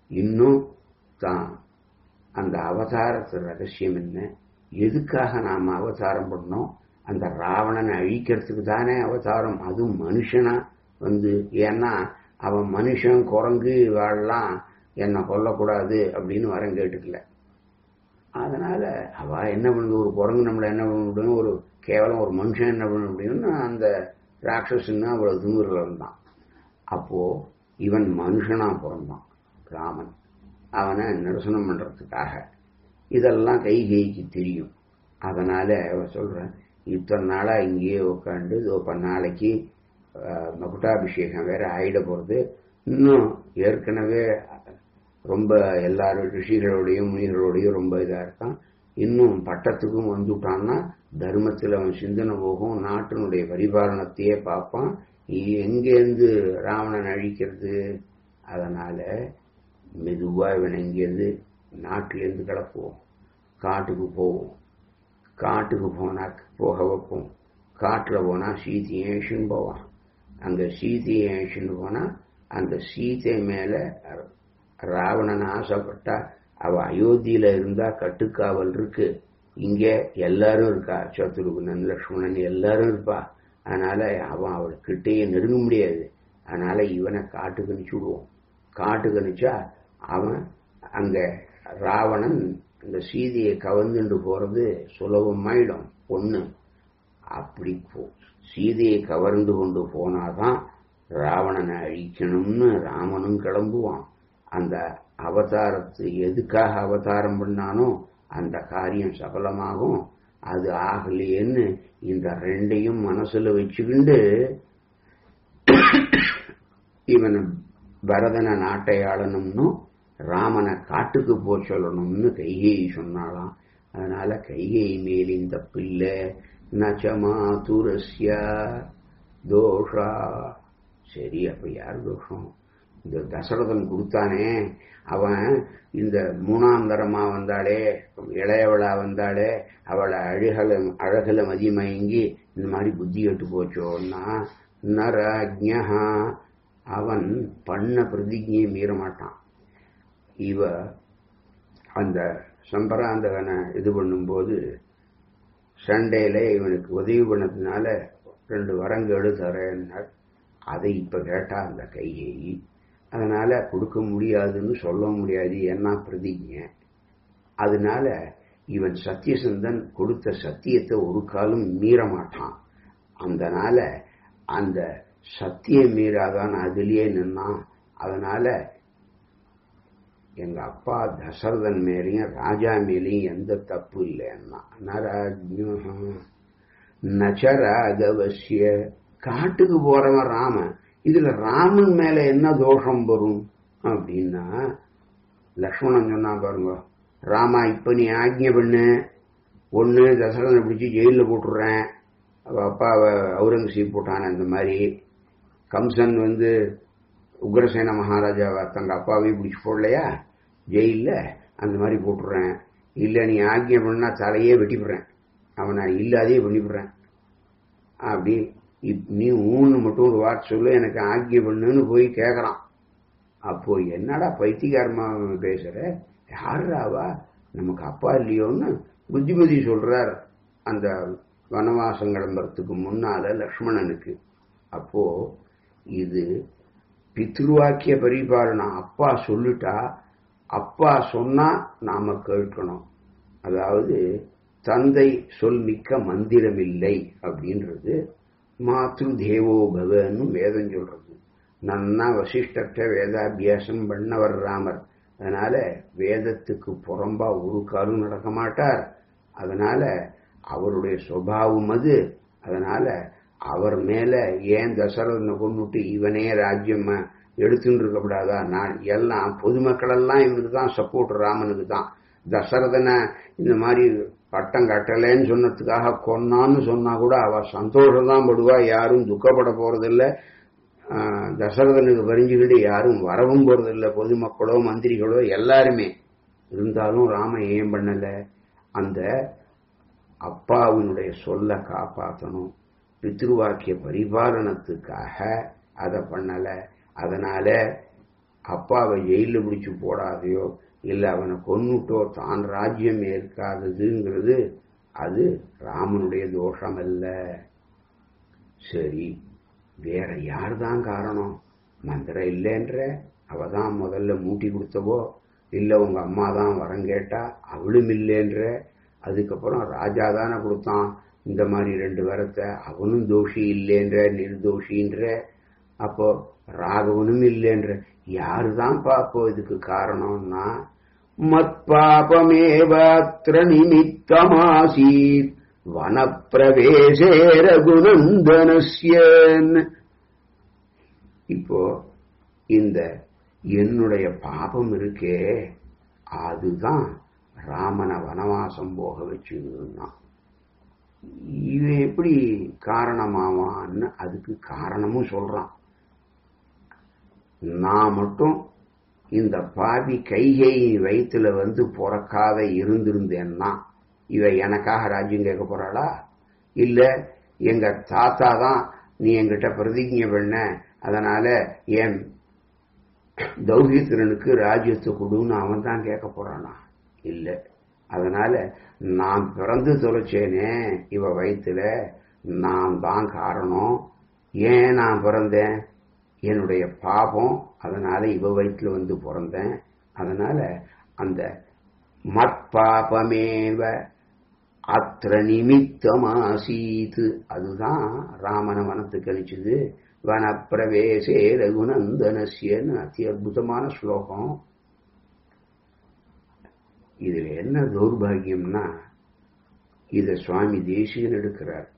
இன்னும் தான் அந்த அவதாரத்து ரகசியம் என்ன எதுக்காக நாம அவதாரம் பண்ணோம் அந்த ராவணனை அழிக்கிறதுக்கு தானே அவதாரம் அதுவும் மனுஷனா வந்து ஏன்னா அவன் மனுஷன் குரங்கு வாழலாம் என்னை கொல்லக்கூடாது அப்படின்னு வரம் கேட்டுக்கல அதனால அவ என்ன பண்ணுது ஒரு குரங்கு நம்மளை என்ன பண்ண முடியும் ஒரு கேவலம் ஒரு மனுஷன் என்ன பண்ண முடியும்னு அந்த ராட்சசன்னு அவ்வளவு திமுறில் இருந்தான் அப்போ இவன் மனுஷனா பிறந்தான் ராமன் அவனை நிரசனம் பண்றதுக்காக இதெல்லாம் கை கைக்கு தெரியும் அதனால அவன் சொல்றேன் இத்தனை நாளா இங்கேயே உட்காந்து இப்போ நாளைக்கு மகுட்டாபிஷேகம் வேற ஆயிட போறது இன்னும் ஏற்கனவே ரொம்ப எல்லாரும் ரிஷிகளோடையும் முனிகளோடையும் ரொம்ப இதா இருக்கான் இன்னும் பட்டத்துக்கும் வந்துட்டான்னா தர்மத்தில் அவன் சிந்தனை போகும் நாட்டினுடைய பரிபாலனத்தையே பார்ப்பான் எங்கேருந்து ராவணன் அழிக்கிறது அதனால மெதுவா இவன் எங்கேருந்து நாட்டிலேருந்து கிளப்புவோம் காட்டுக்கு போவோம் காட்டுக்கு போனா போக வைப்போம் காட்டுல போனா சீதையை ஏஷின்னு போவான் அங்க சீதையை ஏஷின்னு போனா அந்த சீதை மேல ராவணன் ஆசைப்பட்டா அவ அயோத்தியில இருந்தா கட்டுக்காவல் இருக்கு இங்க எல்லாரும் இருக்கா சத்ருகுணன் லக்ஷ்மணன் எல்லாரும் இருப்பா அதனால அவன் அவள் கிட்டேயே நெருங்க முடியாது அதனால இவனை காட்டுக்கு அனுப்பிச்சு விடுவோம் காட்டுக்கு அனுப்பிச்சா அவன் அங்க ராவணன் இந்த சீதையை கவர்ந்துட்டு போறது சுலபமாயிடும் ஒண்ணு அப்படி போ சீதையை கவர்ந்து கொண்டு போனாதான் ராவணனை அழிக்கணும்னு ராமனும் கிளம்புவான் அந்த அவதாரத்து எதுக்காக அவதாரம் பண்ணானோ அந்த காரியம் சபலமாகும் அது ஆகலையேன்னு இந்த ரெண்டையும் மனசுல வச்சுக்கிண்டு இவன் பரதனை நாட்டை ஆளணும்னு ராமனை காட்டுக்கு போ சொல்லணும்னு கைகேயி சொன்னாலாம் அதனால கைகேயி மேல் இந்த பிள்ளை நச்சமாதுரஸ்யா தோஷா சரி அப்ப யார் தோஷம் இந்த தசரதன் கொடுத்தானே அவன் இந்த மூணாம் தரமா வந்தாளே இளையவளா வந்தாளே அவளை அழகல அழகுல மதிமயங்கி இந்த மாதிரி புத்தி கெட்டு போச்சோன்னா நரஜா அவன் பண்ண பிரதிஜையை மீற மாட்டான் இவ அந்த சம்பராந்தகனை இது பண்ணும்போது சண்டையில இவனுக்கு உதவி பண்ணதுனால ரெண்டு வரங்கேடு தரேன்னார் அதை இப்ப கேட்டா அந்த கையை அதனால கொடுக்க முடியாதுன்னு சொல்ல முடியாது என்ன பிரதிஜை அதனால இவன் சத்தியசந்தன் கொடுத்த சத்தியத்தை ஒரு காலம் மீற மாட்டான் அதனால அந்த சத்தியம் மீறாதான் அதுலயே நின்னான் அதனால எங்க அப்பா தசரதன் மேலையும் ராஜா மேலையும் எந்த தப்பு இல்லைன்னா நச்சராகவசிய காட்டுக்கு போறவன் ராமன் இதுல ராமன் மேல என்ன தோஷம் வரும் அப்படின்னா லக்ஷ்மணன் சொன்னா பாருங்க ராமா இப்ப நீ ஆக்ஞை பண்ணு ஒண்ணு தசரதனை பிடிச்சி ஜெயில போட்டுடுறேன் அவ அப்பாவை அவுரங்கசீப் போட்டான இந்த மாதிரி கம்சன் வந்து உக்ரசேன மகாராஜாவை தங்க அப்பாவையும் பிடிச்சி போடலையா ஜெயில அந்த மாதிரி போட்டுடுறேன் இல்ல நீ ஆக்ஞை பண்ணா தலையே வெட்டிவிடுறேன் அவனை இல்லாதே பண்ணிவிடுறேன் அப்படி நீ ஊன்னு மட்டும் ஒரு வார்த்தை சொல்லு எனக்கு ஆக்கிய பண்ணுன்னு போய் கேட்கறான் அப்போ என்னடா பைத்தியகாரமா பேசுற யாருடாவா நமக்கு அப்பா இல்லையோன்னு புத்திமதி சொல்றார் அந்த வனவாசம் கிளம்புறதுக்கு முன்னால லக்ஷ்மணனுக்கு அப்போ இது பித்ருவாக்கிய பரிபாலனம் அப்பா சொல்லிட்டா அப்பா சொன்னா நாம கேட்கணும் அதாவது தந்தை சொல் மிக்க மந்திரம் இல்லை அப்படின்றது மாத்ரு தேவோ பவன்னு வேதம் சொல்றது நன்னா வசிஷ்டற்ற வேதாபியாசம் பண்ணவர் ராமர் அதனால வேதத்துக்கு புறம்பா ஒரு காலும் நடக்க மாட்டார் அதனால அவருடைய சுவாவம் அது அதனால அவர் மேல ஏன் தசரதனை கொண்டுட்டு இவனே ராஜ்யம் எடுத்துட்டு இருக்கக்கூடாதா நான் எல்லாம் பொதுமக்கள் எல்லாம் இவனுக்கு தான் சப்போர்ட் ராமனுக்கு தான் தசரதனை இந்த மாதிரி பட்டம் கட்டலைன்னு சொன்னதுக்காக கொன்னான்னு சொன்னா கூட அவ சந்தோஷம் தான் படுவா யாரும் துக்கப்பட போறதில்ல தசரதனுக்கு வரிஞ்சுக்கிட்டு யாரும் வரவும் போறதில்ல பொதுமக்களோ மந்திரிகளோ எல்லாருமே இருந்தாலும் ராம ஏன் பண்ணல அந்த அப்பாவினுடைய சொல்ல காப்பாற்றணும் பித்ருவாக்கிய பரிபாலனத்துக்காக அதை பண்ணல அதனால அப்பாவை ஜெயில பிடிச்சு போடாதையோ இல்ல அவனை கொன்னுட்டோ தான் ராஜ்யம் ஏற்காததுங்கிறது அது ராமனுடைய தோஷம் அல்ல சரி வேற யார் தான் காரணம் மந்திரம் இல்லைன்ற அவ தான் முதல்ல மூட்டி கொடுத்தவோ இல்ல உங்க அம்மா தான் வரம் கேட்டா அவளும் இல்லைன்ற அதுக்கப்புறம் ராஜா தானே கொடுத்தான் இந்த மாதிரி ரெண்டு வரத்தை அவனும் தோஷி இல்லைன்ற நிர்தோஷின்ற அப்போ ராகவனும் இல்லைன்ற யாரு தான் பாப்போ இதுக்கு காரணம்னா மத்பாபமேவத்திர நிமித்தமாசீத் வனப்பிரவேசே ரகுநந்தனஸ்யன் இப்போ இந்த என்னுடைய பாபம் இருக்கே அதுதான் ராமனை வனவாசம் போக வச்சுன்னா இவன் எப்படி காரணமாவான்னு அதுக்கு காரணமும் சொல்றான் நான் மட்டும் இந்த பாவி கைகை வயிற்றுல வந்து பிறக்காத இருந்திருந்தேன்னா இவ எனக்காக ராஜ்யம் கேட்க போறாளா இல்ல எங்க தாத்தா தான் நீ என்கிட்ட பிரதிஜை பண்ண அதனால என் தௌஹித்திரனுக்கு ராஜ்யத்தை கொடுன்னு அவன் தான் கேட்க போறானா இல்ல அதனால நான் பிறந்து தொலைச்சேனே இவ வயிற்றுல நான் தான் காரணம் ஏன் நான் பிறந்தேன் என்னுடைய பாபம் அதனால இவ வயிற்றுல வந்து பிறந்தேன் அதனால அந்த மற்பாபமேவ அத்திர நிமித்தமாசீத்து அதுதான் ராமன வனத்துக்கு அழிச்சது வனப்பிரவேசே ரகுநந்தனசியன்னு அதி அற்புதமான ஸ்லோகம் இதுல என்ன தௌர்பாகியம்னா இத சுவாமி தேசியன் எடுக்கிறார்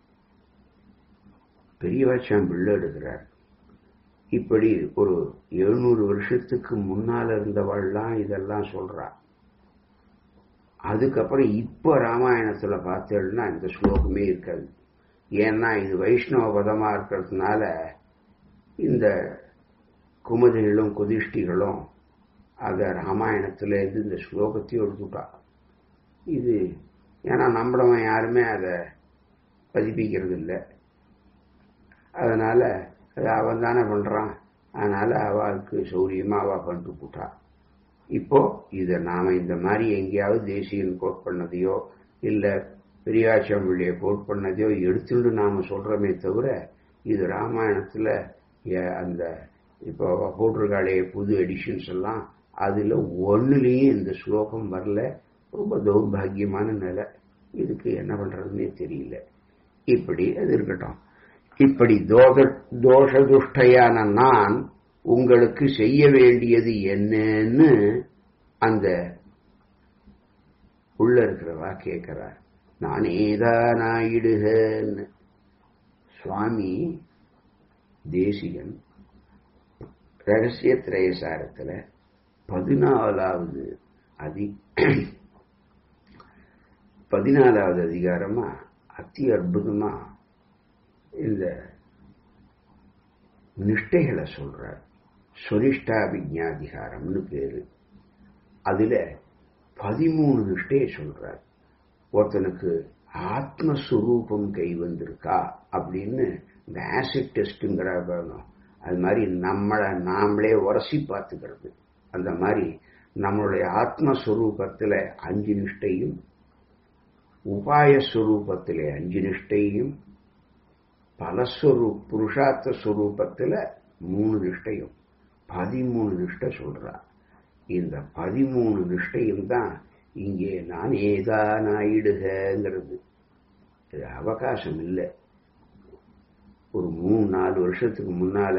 பெரியவாச்சான் பிள்ளை எடுக்கிறார் இப்படி ஒரு எழுநூறு வருஷத்துக்கு முன்னால இருந்தவள்லாம் இதெல்லாம் சொல்றா அதுக்கப்புறம் இப்ப ராமாயணத்துல பார்த்தேன்னா இந்த ஸ்லோகமே இருக்காது ஏன்னா இது வைஷ்ணவ பதமா இருக்கிறதுனால இந்த குமுதிகளும் குதிஷ்டிகளும் அத ராமாயணத்துல இருந்து இந்த ஸ்லோகத்தையும் எடுத்துட்டா இது ஏன்னா நம்மளவன் யாருமே அதை பதிப்பிக்கிறது இல்லை அதனால அது அவன் தானே பண்றான் அதனால அவளுக்கு சௌரியமா அவ பண்ணிட்டு போட்டா இப்போ இத நாம இந்த மாதிரி எங்கேயாவது தேசியன் கோட் பண்ணதையோ இல்ல பெரியாச்சம்பிள்ளைய கோட் பண்ணதையோ எடுத்துட்டு நாம சொல்றோமே தவிர இது ராமாயணத்துல அந்த இப்போ போட்டிருக்காளே புது எடிஷன்ஸ் எல்லாம் அதுல ஒன்னுலயும் இந்த ஸ்லோகம் வரல ரொம்ப தௌர்பாகியமான நிலை இதுக்கு என்ன பண்றதுன்னே தெரியல இப்படி அது இருக்கட்டும் இப்படி தோஷ துஷ்டையான நான் உங்களுக்கு செய்ய வேண்டியது என்னன்னு அந்த உள்ள இருக்கிறவா கேட்கிறார் நானேதான் ஆயிடுகன்னு சுவாமி தேசிகன் ரகசிய திரயசாரத்துல பதினாலாவது அதி பதினாலாவது அதிகாரமா அதி அற்புதமா இந்த நிஷ்டைகளை சொல்றார் சொனிஷ்டா விஜாதிகாரம்னு பேரு அதுல பதிமூணு நிஷ்டையை சொல்றார் ஒருத்தனுக்கு ஆத்மஸ்வரூபம் கை வந்திருக்கா அப்படின்னு இந்த ஆசிட் டெஸ்ட்டுங்கிற அது மாதிரி நம்மளை நாமளே உரசி பார்த்துக்கிறது அந்த மாதிரி நம்மளுடைய ஆத்மஸ்வரூபத்தில் அஞ்சு நிஷ்டையும் உபாயஸ்வரூபத்திலே அஞ்சு நிஷ்டையும் பலஸ்வரூ புருஷார்த்த ஸ்வரூபத்தில் மூணு நிஷ்டையும் பதிமூணு நிஷ்டை சொல்றா இந்த பதிமூணு நிஷ்டையும் தான் இங்கே நான் ஏதான் ஆயிடுகிறது இது அவகாசம் இல்லை ஒரு மூணு நாலு வருஷத்துக்கு முன்னால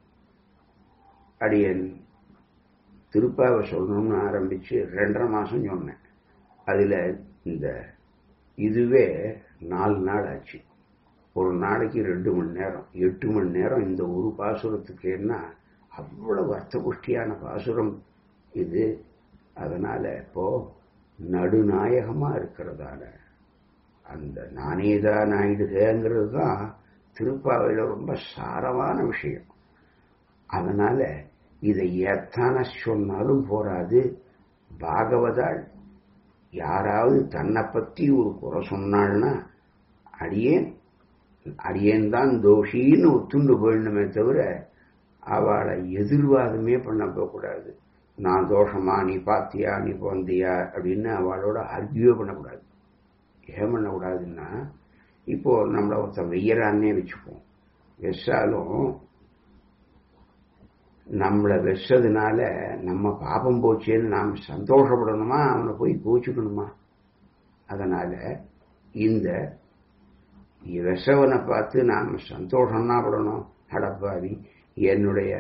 அடியன் திருப்பாவை சொல்லணும்னு ஆரம்பிச்சு ரெண்டரை மாசம் சொன்னேன் அதுல இந்த இதுவே நாலு நாள் ஆச்சு ஒரு நாளைக்கு ரெண்டு மணி நேரம் எட்டு மணி நேரம் இந்த ஒரு பாசுரத்துக்கு என்ன அவ்வளவு அர்த்தபுஷ்டியான பாசுரம் இது அதனால இப்போ நடுநாயகமா இருக்கிறதால அந்த நானேதான் ஆயிடுகிறது தான் திருப்பாவையில ரொம்ப சாரமான விஷயம் அதனால இதை எத்தனை சொன்னாலும் போராது பாகவதாள் யாராவது தன்னை பத்தி ஒரு குறை சொன்னாள்னா அடியேன் அடியேன் தான் தோஷின்னு ஒத்துண்டு போயிடணுமே தவிர அவளை எதிர்வாதமே பண்ண போகக்கூடாது நான் தோஷமா நீ பாத்தியா நீ போந்தியா அப்படின்னு அவளோட அர்கியூ பண்ணக்கூடாது ஏன் பண்ணக்கூடாதுன்னா இப்போ நம்மளை ஒருத்தன் வெய்யறான்னே வச்சுப்போம் வெச்சாலும் நம்மளை வெச்சதுனால நம்ம பாபம் போச்சேன்னு நாம் சந்தோஷப்படணுமா அவனை போய் கோச்சுக்கணுமா அதனால இந்த வெசவனை பார்த்து நாம் சந்தோஷம்னா படணும் அடப்பாவி என்னுடைய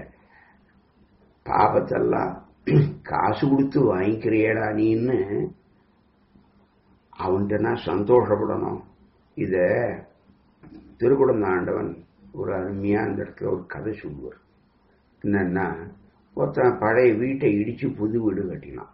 பாபத்தெல்லாம் காசு கொடுத்து வாங்கிக்கிறியடா நீன்னு அவன்கிட்ட நான் சந்தோஷப்படணும் இத திருக்குடந்தாண்டவன் ஒரு அருமையா அந்த இடத்துல ஒரு கதை சொல்லுவார் என்னன்னா ஒருத்தன் பழைய வீட்டை இடிச்சு புது வீடு கட்டினான்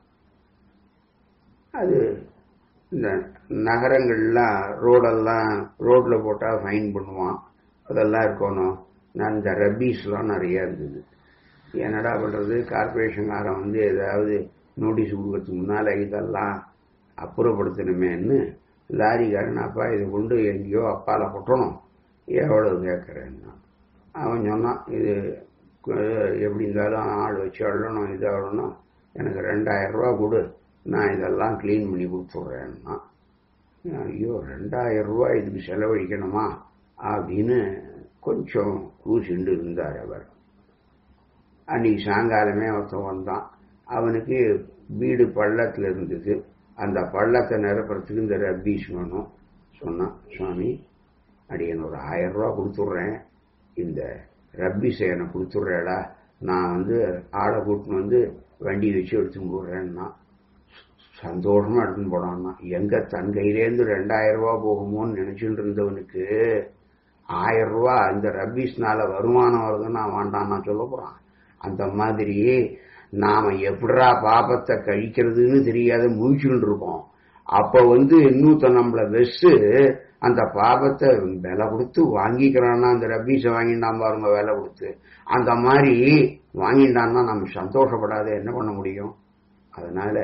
அது இந்த நகரங்கள்லாம் ரோடெல்லாம் ரோட்ல போட்டா ஃபைன் பண்ணுவான் அதெல்லாம் இருக்கணும் நான் இந்த ரப்பீஸ்லாம் நிறைய இருந்தது என்னடா பண்றது கார்பரேஷன்காரன் வந்து ஏதாவது நோட்டீஸ் கொடுக்கறதுக்கு முன்னால இதெல்லாம் அப்புறப்படுத்தணுமேன்னு லாரிக்காரன் அப்பா இதை கொண்டு எங்கேயோ அப்பால கொட்டணும் எவ்வளவு கேட்கறேன்னா அவன் சொன்னான் இது எப்படி இருந்தாலும் ஆள் வச்சு அள்ளணும் இது அள்ளணும் எனக்கு ரெண்டாயிரம் ரூபா கொடு நான் இதெல்லாம் கிளீன் பண்ணி கொடுத்துட்றேன்னா ஐயோ ரெண்டாயிரம் ரூபா இதுக்கு செலவழிக்கணுமா அப்படின்னு கொஞ்சம் கூசிண்டு இருந்தார் அவர் அன்னைக்கு சாயங்காலமே ஒருத்தன் வந்தான் அவனுக்கு வீடு பள்ளத்தில் இருந்தது அந்த பள்ளத்தை நிரப்புறதுக்கு இந்த ரப்பீஸ் வேணும் சொன்னான் சுவாமி அடியன் ஒரு ஆயிரம் ரூபா கொடுத்துட்றேன் இந்த ரப்பீஸை எனக்கு கொடுத்துட்றேடா நான் வந்து ஆளை கூட்டின்னு வந்து வண்டி வச்சு எடுத்துன்னு போடுறேன்னா சந்தோஷமா எடுத்துன்னு போனான்னா எங்க தன் கையிலேருந்து ரெண்டாயிரம் ரூபா போகுமோன்னு நினைச்சுட்டு இருந்தவனுக்கு ஆயிரம் ரூபா இந்த ரப்பீஸ்னால வருமானம் வருதுன்னு நான் வேண்டாம் நான் சொல்ல போறான் அந்த மாதிரி நாம எப்படா பாபத்தை கழிக்கிறதுன்னு தெரியாத முழிச்சுட்டு இருக்கோம் அப்ப வந்து இன்னூத்த நம்மள வெஸ்ஸு அந்த பாபத்தை விலை கொடுத்து வாங்கிக்கிறான்னா அந்த ரப்பீஸை வாங்கிட்டான் பாருங்க விலை கொடுத்து அந்த மாதிரி வாங்கிட்டான்னா நம்ம சந்தோஷப்படாத என்ன பண்ண முடியும் அதனால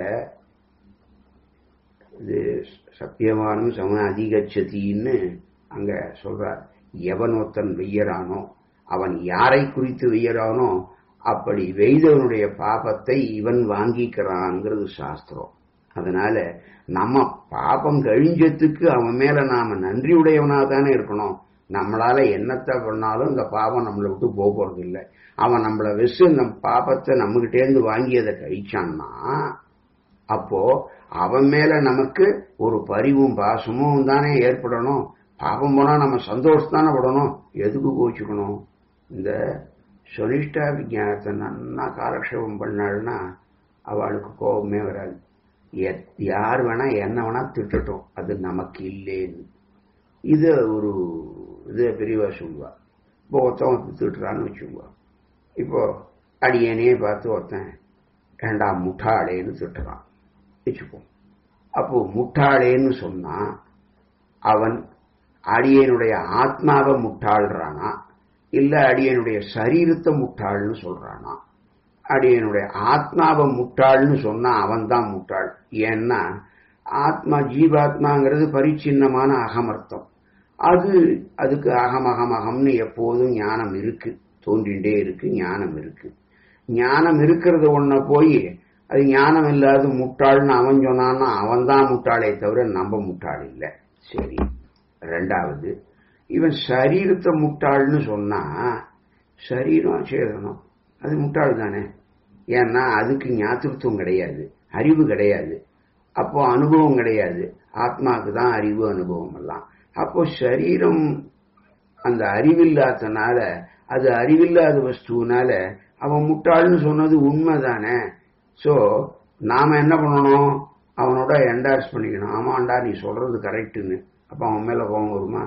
இது சத்தியமானும் சம அதிகச்சதின்னு அங்க சொல்றார் எவன் ஒருத்தன் வெய்யறானோ அவன் யாரை குறித்து வெய்யறானோ அப்படி வெய்தவனுடைய பாபத்தை இவன் வாங்கிக்கிறான்ங்கிறது சாஸ்திரம் அதனால நம்ம பாபம் கழிஞ்சத்துக்கு அவன் மேல நாம நன்றி உடையவனா தானே இருக்கணும் நம்மளால என்னத்தை பண்ணாலும் இந்த பாவம் நம்மளை விட்டு போக போறது இல்லை அவன் நம்மளை வெசு இந்த பாபத்தை நம்மகிட்டேருந்து வாங்கி அதை கழிச்சான்னா அப்போ அவன் மேல நமக்கு ஒரு பரிவும் பாசமும் தானே ஏற்படணும் பாபம் போனா நம்ம சந்தோஷம் தானே படணும் எதுக்கு கோச்சுக்கணும் இந்த சொலிஷ்டா விஜயானத்தை நன்னா காலக்ஷேபம் பண்ணாள்னா அவளுக்கு கோபமே வராது யார் வேணா என்ன வேணா திட்டட்டும் அது நமக்கு இல்லேன்னு இது ஒரு இது பெரியவா சொல்லுவா இப்போ ஒருத்தன் திட்டுறான்னு வச்சுக்குவா இப்போ அடியனையே பார்த்து ஒருத்தன் ஏண்டா முட்டாளேன்னு திட்டுறான் வச்சுப்போம் அப்போ முட்டாளேன்னு சொன்னா அவன் அடியனுடைய ஆத்மாவை முட்டாள்றானா இல்ல அடியனுடைய சரீரத்தை முட்டாள்னு சொல்றானா அடியனுடைய ஆத்மாவை முட்டாள்னு சொன்னா அவன் தான் முட்டாள் ஏன்னா ஆத்மா ஜீவாத்மாங்கிறது பரிச்சின்னமான அகமர்த்தம் அது அதுக்கு அகம் அகம் அகம்னு எப்போதும் ஞானம் இருக்கு தோன்றிண்டே இருக்கு ஞானம் இருக்கு ஞானம் இருக்கிறது ஒன்ன போய் அது ஞானம் இல்லாத முட்டாள்னு அவன் சொன்னான்னா அவன் தான் முட்டாளே தவிர நம்ம முட்டாள் இல்லை சரி ரெண்டாவது இவன் சரீரத்தை முட்டாள்னு சொன்னா சரீரம் சேதனம் அது முட்டாள் தானே ஏன்னா அதுக்கு ஞாபகத்துவம் கிடையாது அறிவு கிடையாது அப்போ அனுபவம் கிடையாது ஆத்மாவுக்கு தான் அறிவு அனுபவம் எல்லாம் அப்போ சரீரம் அந்த அறிவில்லாதனால அது அறிவில்லாத வஸ்துனால அவன் முட்டாள்னு சொன்னது உண்மைதானே சோ நாம என்ன பண்ணணும் அவனோட என்டார்ஸ் பண்ணிக்கணும் ஆமாண்டா நீ சொல்றது கரெக்டுன்னு அப்ப அவன் மேல கோபம் வருமா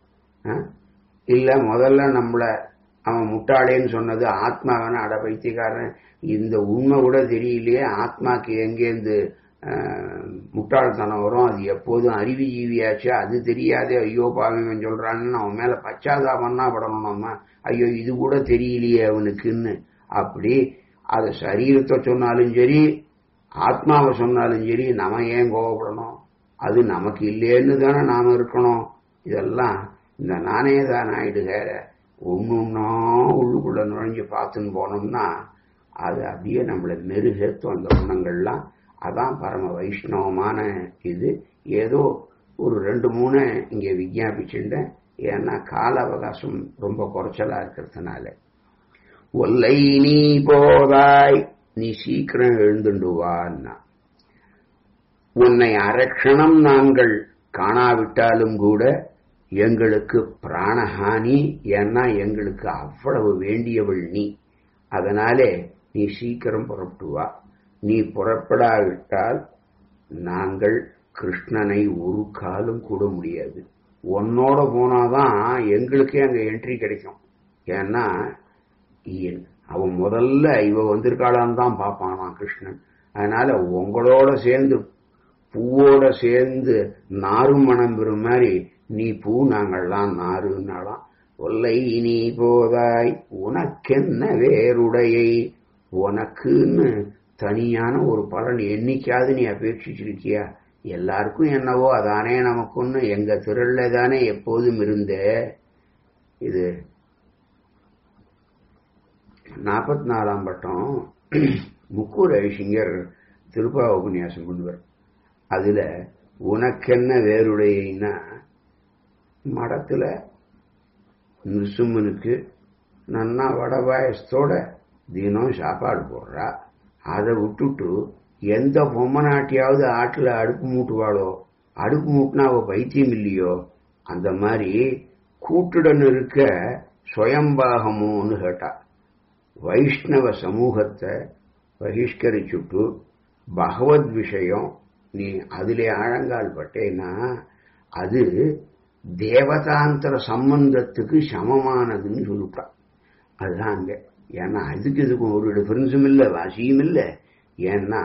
இல்ல முதல்ல நம்மள அவன் முட்டாளேன்னு சொன்னது ஆத்மா வேணா அட பைத்தியக்காரன் இந்த உண்மை கூட தெரியலையே ஆத்மாக்கு எங்கேருந்து முட்டாள்தனம் வரும் அது எப்போதும் அறிவு ஜீவியாச்சு அது தெரியாதே ஐயோ பாவம் சொல்றான்னு அவன் மேல பச்சாதாபம்னா படணும் நம்ம ஐயோ இது கூட தெரியலையே அவனுக்குன்னு அப்படி அது சரீரத்தை சொன்னாலும் சரி ஆத்மாவை சொன்னாலும் சரி நம்ம ஏன் கோவப்படணும் அது நமக்கு இல்லைன்னு தானே நாம இருக்கணும் இதெல்லாம் இந்த நானே தான் ஆயிடுகிற ஒன்று ஒன்றா உள்ளுக்குள்ள நுழைஞ்சு பார்த்துன்னு போனோம்னா அது அப்படியே நம்மளை மெருகேற்றும் அந்த குணங்கள்லாம் அதான் பரம வைஷ்ணவமான இது ஏதோ ஒரு ரெண்டு மூணு இங்கே விஞ்ஞாபிச்சுட்டேன் ஏன்னா கால அவகாசம் ரொம்ப குறைச்சலா இருக்கிறதுனால ஒல்லை நீ போதாய் நீ சீக்கிரம் எழுந்துண்டுவான்னா உன்னை அரட்சணம் நாங்கள் காணாவிட்டாலும் கூட எங்களுக்கு பிராணஹானி ஏன்னா எங்களுக்கு அவ்வளவு வேண்டியவள் நீ அதனாலே நீ சீக்கிரம் புறப்பட்டு வா நீ புறப்படாவிட்டால் நாங்கள் கிருஷ்ணனை ஒரு காலம் கூட முடியாது உன்னோட போனாதான் எங்களுக்கே அங்க என்ட்ரி கிடைக்கும் ஏன்னா இ- அவன் முதல்ல இவ வந்திருக்காளான்னு தான் பார்ப்பானாம் கிருஷ்ணன் அதனால உங்களோட சேர்ந்து பூவோட சேர்ந்து நாரும் மணம் பெறும் மாதிரி நீ பூ நாங்கள்லாம் நாருன்னாலாம் ஒல்லை நீ போதாய் உனக்கென்ன வேறுடையை உனக்குன்னு தனியான ஒரு பலன் என்னைக்காவது நீ அபேட்சிச்சிருக்கியா எல்லாருக்கும் என்னவோ அதானே நமக்குன்னு எங்க திரள்ல தானே எப்போதும் இருந்த இது நாற்பத்தி நாலாம் பட்டம் முக்கூர் ஐசிங்கர் திருப்பா உபன்யாசம் பண்ணுவார் அதுல உனக்கென்ன வேறுடையன்னா மடத்துல நிருசும்மனுக்கு நன்னா வடை பாயசத்தோட தினம் சாப்பாடு போடுறா அதை விட்டுட்டு எந்த பொம்மை நாட்டியாவது ஆட்டில் அடுப்பு மூட்டுவாளோ அடுப்பு மூட்டினா அவ பைத்தியம் இல்லையோ அந்த மாதிரி கூட்டுடன் இருக்க சுயம்பாகமோன்னு கேட்டா வைஷ்ணவ சமூகத்தை பகிஷ்கரிச்சுட்டு பகவத் விஷயம் நீ அதிலே ஆழங்கால் பட்டேன்னா அது தேவதாந்தர சம்பந்தத்துக்கு சமமானதுன்னு சொல்லிட்டான் அதுதான் அங்க ஏன்னா அதுக்கு இதுக்கும் ஒரு டிஃபரன்ஸும் இல்லை வாசியும் இல்லை ஏன்னா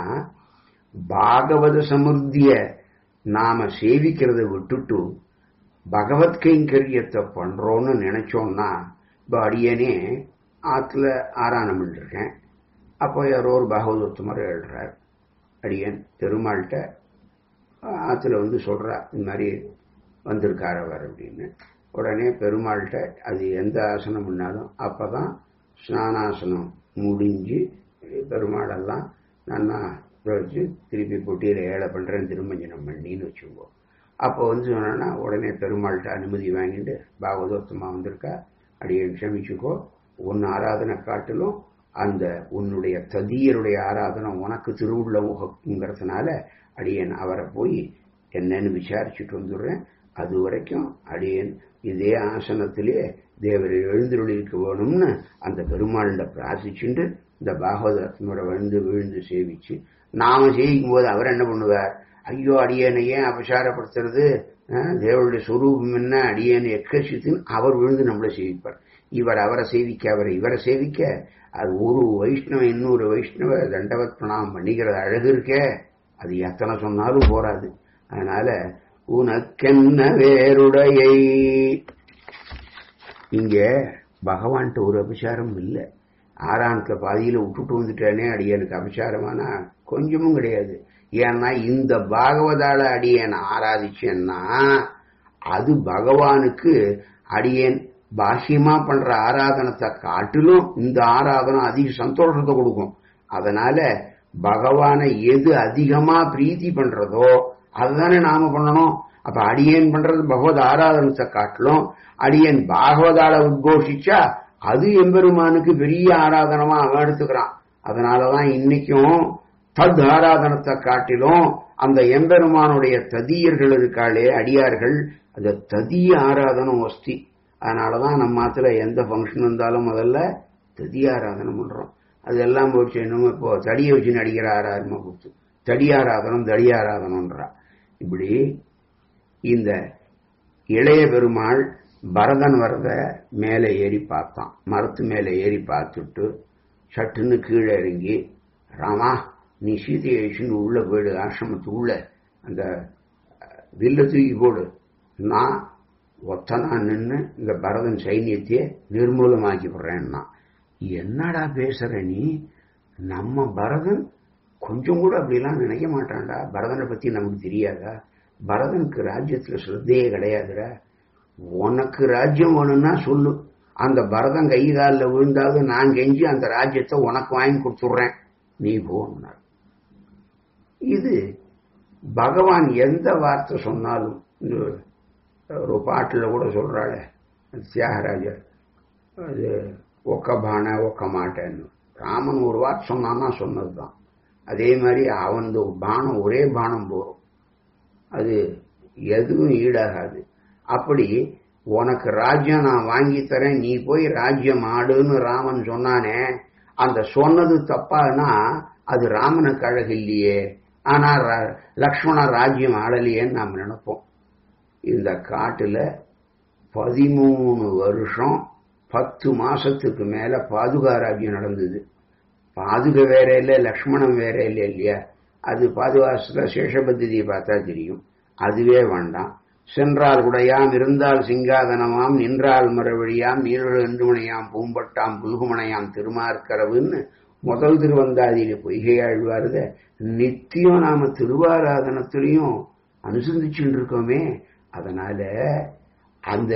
பாகவத சமிருத்திய நாம சேவிக்கிறத விட்டுட்டு பகவத் கைங்கரியத்தை பண்றோம்னு நினைச்சோம்னா இப்போ அடியனே ஆத்துல ஆராயணம் இருக்கேன் அப்போ யாரோ ஒரு பாகவதோத்தமர் எழுறார் அடியன் பெருமாள்கிட்ட ஆத்துல வந்து சொல்றா இந்த மாதிரி வந்திருக்கார் அவர் அப்படின்னு உடனே பெருமாள்கிட்ட அது எந்த ஆசனம் பண்ணாலும் அப்பதான் ஸ்நானாசனம் முடிஞ்சு பெருமாளெல்லாம் நல்லா வச்சு திருப்பி பொட்டியில் ஏழை பண்றேன் திருமஞ்சனம் பண்ணின்னு வச்சுக்கோ அப்போ வந்து சொன்னா உடனே பெருமாள்கிட்ட அனுமதி வாங்கிட்டு பாகவதோத்தமா வந்திருக்கா அடியன் க்ஷமிச்சுக்கோ உன் ஆராதனை காட்டிலும் அந்த உன்னுடைய ததியருடைய ஆராதனை உனக்கு திருவுள்ள முகங்கிறதுனால அடியன் அவரை போய் என்னன்னு விசாரிச்சுட்டு வந்துடுறேன் அது வரைக்கும் அடியன் இதே ஆசனத்திலே தேவரை எழுந்துருளிருக்க வேணும்னு அந்த பெருமாள்கிட்ட பிரார்த்திச்சுட்டு இந்த பாகவதத்தினோட விழுந்து விழுந்து சேவிச்சு நாம சேவிக்கும் போது அவர் என்ன பண்ணுவார் ஐயோ அடியனை ஏன் அபசாரப்படுத்துறது அஹ், தேவருடைய சொரூபம் என்ன அடியேனை எக்கசித்துன்னு அவர் விழுந்து நம்மளை சேவிப்பார் இவர் அவரை சேவிக்க அவரை இவரை சேவிக்க அது ஒரு வைஷ்ணவ இன்னொரு வைஷ்ணவ தண்டவத் பிரணாமம் பண்ணிக்கிறது அழகு இருக்கே அது எத்தனை சொன்னாலும் போராது அதனால உனக்கென்ன வேறுடையை இங்க பகவான்கிட்ட ஒரு அபிசாரம் இல்லை ஆறாணத்துல பாதியில விட்டுட்டு வந்துட்டேனே அடியனுக்கு அபிசாரமானா கொஞ்சமும் கிடையாது ஏன்னா இந்த பாகவதால அடியன் ஆராதிச்சேன்னா அது பகவானுக்கு அடியேன் பாஷ்யமா பண்ற ஆராதனத்தை காட்டிலும் இந்த ஆராதனம் அதிக சந்தோஷத்தை கொடுக்கும் அதனால பகவானை எது அதிகமா பிரீத்தி பண்றதோ அதுதானே நாம பண்ணணும் அப்ப அடியேன் பண்றது பகவத் ஆராதனத்தை காட்டிலும் அடியேன் பாகவதால உத்கோஷிச்சா அது எம்பெருமானுக்கு பெரிய ஆராதனமா அவன் எடுத்துக்கிறான் அதனாலதான் இன்னைக்கும் தத் ஆராதனத்தை காட்டிலும் அந்த எம்பெருமானுடைய ததியர்கள் இருக்காளே அடியார்கள் அந்த ததிய ஆராதனம் வஸ்தி அதனாலதான் நம்ம மாத்துல எந்த ஃபங்க்ஷன் வந்தாலும் முதல்ல ததிய ஆராதனம் பண்றோம் அதெல்லாம் போச்சு என்னமோ இப்போ தடியை வச்சு நடிக்கிற ஆராதனமா கொடுத்து தடி ஆராதனம் தடி ஆராதனம்ன்றா இப்படி இந்த இளைய பெருமாள் பரதன் வரத மேலே ஏறி பார்த்தான் மரத்து மேலே ஏறி பார்த்துட்டு சட்டுன்னு கீழே இறங்கி ராமா நீ சீதையை அழிச்சுன்னு உள்ள போயிடு ஆசிரமத்துக்கு உள்ள அந்த அஹ், வில்ல தூக்கி போடு நான் ஒத்தனா நின்று இந்த பரதன் சைன்யத்தையே நிர்மூலமாக்கி விடுறேன்னா என்னடா பேசுற நீ நம்ம பரதன் கொஞ்சம் கூட அப்படிலாம் நினைக்க மாட்டான்டா பரதனை பத்தி நமக்கு தெரியாதா பரதனுக்கு ராஜ்யத்துல ஸ்ரத்தையே கிடையாதுடா உனக்கு ராஜ்யம் வேணும்னா சொல்லு அந்த பரதன் கை காலில் விழுந்தாவது நான் கெஞ்சி அந்த ராஜ்யத்தை உனக்கு வாங்கி கொடுத்துட்றேன் நீ போனார் இது பகவான் எந்த வார்த்தை சொன்னாலும் இந்த ஒரு பாட்டில் கூட சொல்றாளே தியாகராஜர் அது ஒக்க பான ஒக்க மாட்டேன்னு ராமன் ஒரு வார்த்தை சொன்னான்னா சொன்னதுதான் அதே மாதிரி அவன் பானம் ஒரே பானம் போகும் அது எதுவும் ஈடாகாது அப்படி உனக்கு ராஜ்யம் நான் வாங்கி தரேன் நீ போய் ராஜ்யம் ஆடுன்னு ராமன் சொன்னானே அந்த சொன்னது தப்பானா அது ராமனுக்கு அழகு இல்லையே ஆனா லக்ஷ்மண ராஜ்யம் ஆடலையேன்னு நாம் நினைப்போம் இந்த காட்டுல பதிமூணு வருஷம் பத்து மாசத்துக்கு மேல பாதுகா ராஜ்யம் நடந்தது பாதுக வேற இல்லை லக்ஷ்மணன் வேற இல்லை இல்லையா அது பாதுகாசத்துல சேஷபத்திதியை பார்த்தா தெரியும் அதுவே வேண்டாம் சென்றால் குடையாம் இருந்தால் சிங்காதனமாம் நின்றால் மறுவழியாம் நீரழு என்றுமனையாம் பூம்பட்டாம் புல்குமனையாம் திருமார்க்கரவுன்னு முதல் திருவந்தாதியில பொய்கை ஆழ்வாருத நித்தியம் நாம திருவாராதனத்திலையும் அனுசந்திச்சுட்டு இருக்கோமே அதனால அந்த